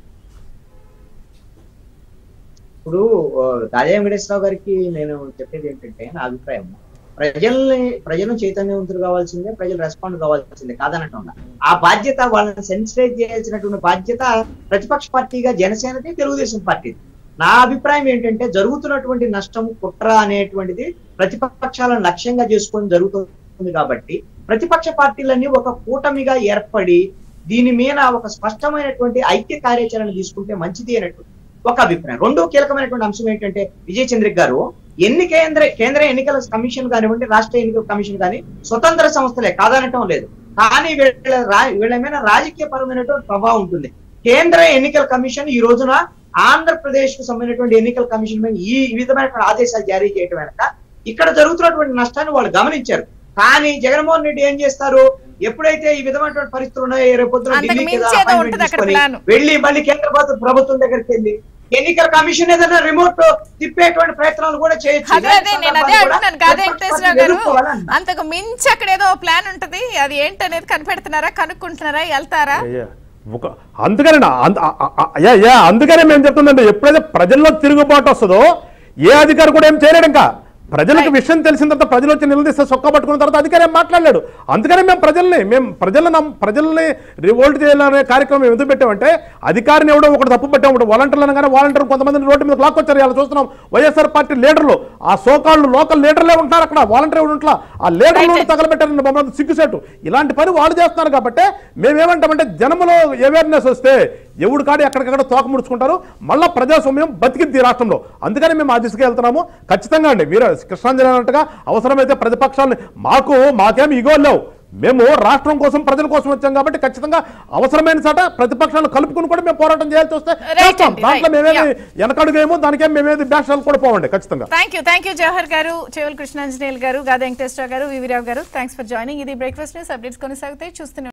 ఇప్పుడు ఆ, రాజా వెంకటేశ్వరరావు గారికి నేను చెప్పేది ఏంటంటే నా అభిప్రాయం ప్రజల్ని ప్రజలను చైతన్యవంతులు కావాల్సిందే ప్రజలు రెస్పాండ్ కావాల్సిందే కాదనటం ఆ బాధ్యత వాళ్ళని సెన్సిటైజ్ చేయాల్సినటువంటి బాధ్యత ప్రతిపక్ష పార్టీగా జనసేనది తెలుగుదేశం పార్టీ నా అభిప్రాయం ఏంటంటే జరుగుతున్నటువంటి నష్టం కుట్ర అనేటువంటిది ప్రతిపక్షాలను లక్ష్యంగా చేసుకొని జరుగుతుంది కాబట్టి ప్రతిపక్ష పార్టీలన్నీ ఒక కూటమిగా ఏర్పడి దీని మీద ఒక స్పష్టమైనటువంటి ఐక్య కార్యాచరణ తీసుకుంటే మంచిది అనేటువంటి ఒక అభిప్రాయం రెండో కీలకమైనటువంటి అంశం ఏంటంటే విజయ్ చంద్రిక్ గారు ఎన్ని కేంద్ర కేంద్ర ఎన్నికల కమిషన్ కానివ్వండి రాష్ట్ర ఎన్నికల కమిషన్ కానీ స్వతంత్ర సంస్థలే కాదనటం లేదు కానీ వీళ్ళ రా- వీళ్ళ మీద రాజకీయ పరమైనటువంటి ప్రభావం ఉంటుంది కేంద్ర ఎన్నికల కమిషన్ ఈ రోజున ఆంధ్రప్రదేశ్ కు సంబంధించినటువంటి ఎన్నికల కమిషన్ మీద ఈ విధమైనటువంటి ఆదేశాలు జారీ చేయడం వెనక ఇక్కడ జరుగుతున్నటువంటి నష్టాన్ని వాళ్ళు గమనించారు కానీ జగన్మోహన్ రెడ్డి ఏం చేస్తారు ఎప్పుడైతే ఈ విధమైనటువంటి పరిస్థితులు ఉన్నాయో రేపు పొద్దున అంతకు ఢిల్లీకి మించి ఏదో ఏదో appointment ఉంటుంది అక్కడ తీసుకొని ప్లాన్. వెళ్ళి మళ్ళీ కేంద్ర ప్రభుత్వ- ప్రభుత్వం దగ్గరికి వెళ్ళి ఎన్నికల కమిషన్ ఏదైనా రిమోట్ తిప్పేటువంటి ప్రయత్నాలు కూడా చేయొచ్చు అదే అదే నేను అదే అంటున్నాను కాదే వెంకటేశ్వరరావు గారు ఎదుర్కోవాలని. అంతకు మించి అక్కడ ఏదో ప్లాన్ ఉంటది అది ఏంటనేది కనిపెడుతున్నారా కనుక్కుంటున్నారా వెళ్తారా అయ్యా, ఒక అందుకనే నా- అంద- ఆ- ఆ- ఆ- యా, యా, అందుకనే మేము చెప్తుందండి ఎప్పుడైతే ప్రజల్లో తిరుగుబాటు వస్తుందో ఏ అధికారి కూడా ఏం చేయలేడు ఇంకా ప్రజలకు విషయం తెలిసిన తర్వాత ప్రజలు వచ్చి నిలదీస్తే సొక్క పట్టుకున్న తర్వాత అధికారి ఏం మాట్లాడలేడు అందుకనే మేము ప్రజల్ని మేము ప్రజలను నమ్- ప్రజల్ని రివోల్ట్ చేయాలనే కార్యక్రమం ఎందుకు పెట్టామంటే అధికారిని ఎవడో ఒకటి తప్పు పెట్టాము వాలంటీర్లు అనగానే వాలంటీర్ కొంతమంది రోడ్డు మీద లాక్కొచ్చారు ఇలా చూస్తున్నాం వైఎస్ఆర్ పార్టీ లీడర్లు ఆ సోకాళ్ళు లోకల్ లీడర్లే ఉంటున్నారు అక్కడ వాలంటీర్ ఎవరు ఉంట్లా ఆ లీడర్లు Right. తగలబెట్టారండి మమ్మల్ని సిగ్గుసేటు ఇలాంటి పని వాళ్ళు చేస్తున్నారు కాబట్టి మేమేమంటామంటే జనములో అవేర్నెస్ వస్తే ఎవడు కాడి ఎక్కడికక్కడ తోక ముడుచుకుంటారు మళ్ళా ప్రజాస్వామ్యం బతికిద్ది ఈ రాష్ట్రంలో అందుకని మేము ఆ దిశగా వెళ్తున్నాము ఖచ్చితంగా అండి మీరు కృష్ణాంజలి అన్నట్టుగా అవసరమైతే ప్రతిపక్షాలని మాకు మాకేం ఇగో లేవు మేము రాష్ట్రం కోసం ప్రజల కోసం వచ్చాం కాబట్టి ఖచ్చితంగా అవసరమైన చోట ప్రతిపక్షాలను కలుపుకుని కూడా మేము పోరాటం చేయాల్సి వస్తే Right చేస్తాం అండి, దాంట్లో right. మేమేమి Yeah. వెనకడుగేమో దానికేం మేమేది బ్యాషాలు కూడా పోవండి ఖచ్చితంగా thank you thank you Jawahar garu చెవుల్ కృష్ణాంజనేయులు గారు గాదా Venkateswara garu Vivirao garu thanks for joining ఇది బ్రేక్ఫాస్ట్ న్యూస్ అప్డేట్స్ కొనసాగుతాయి చూస్తూనే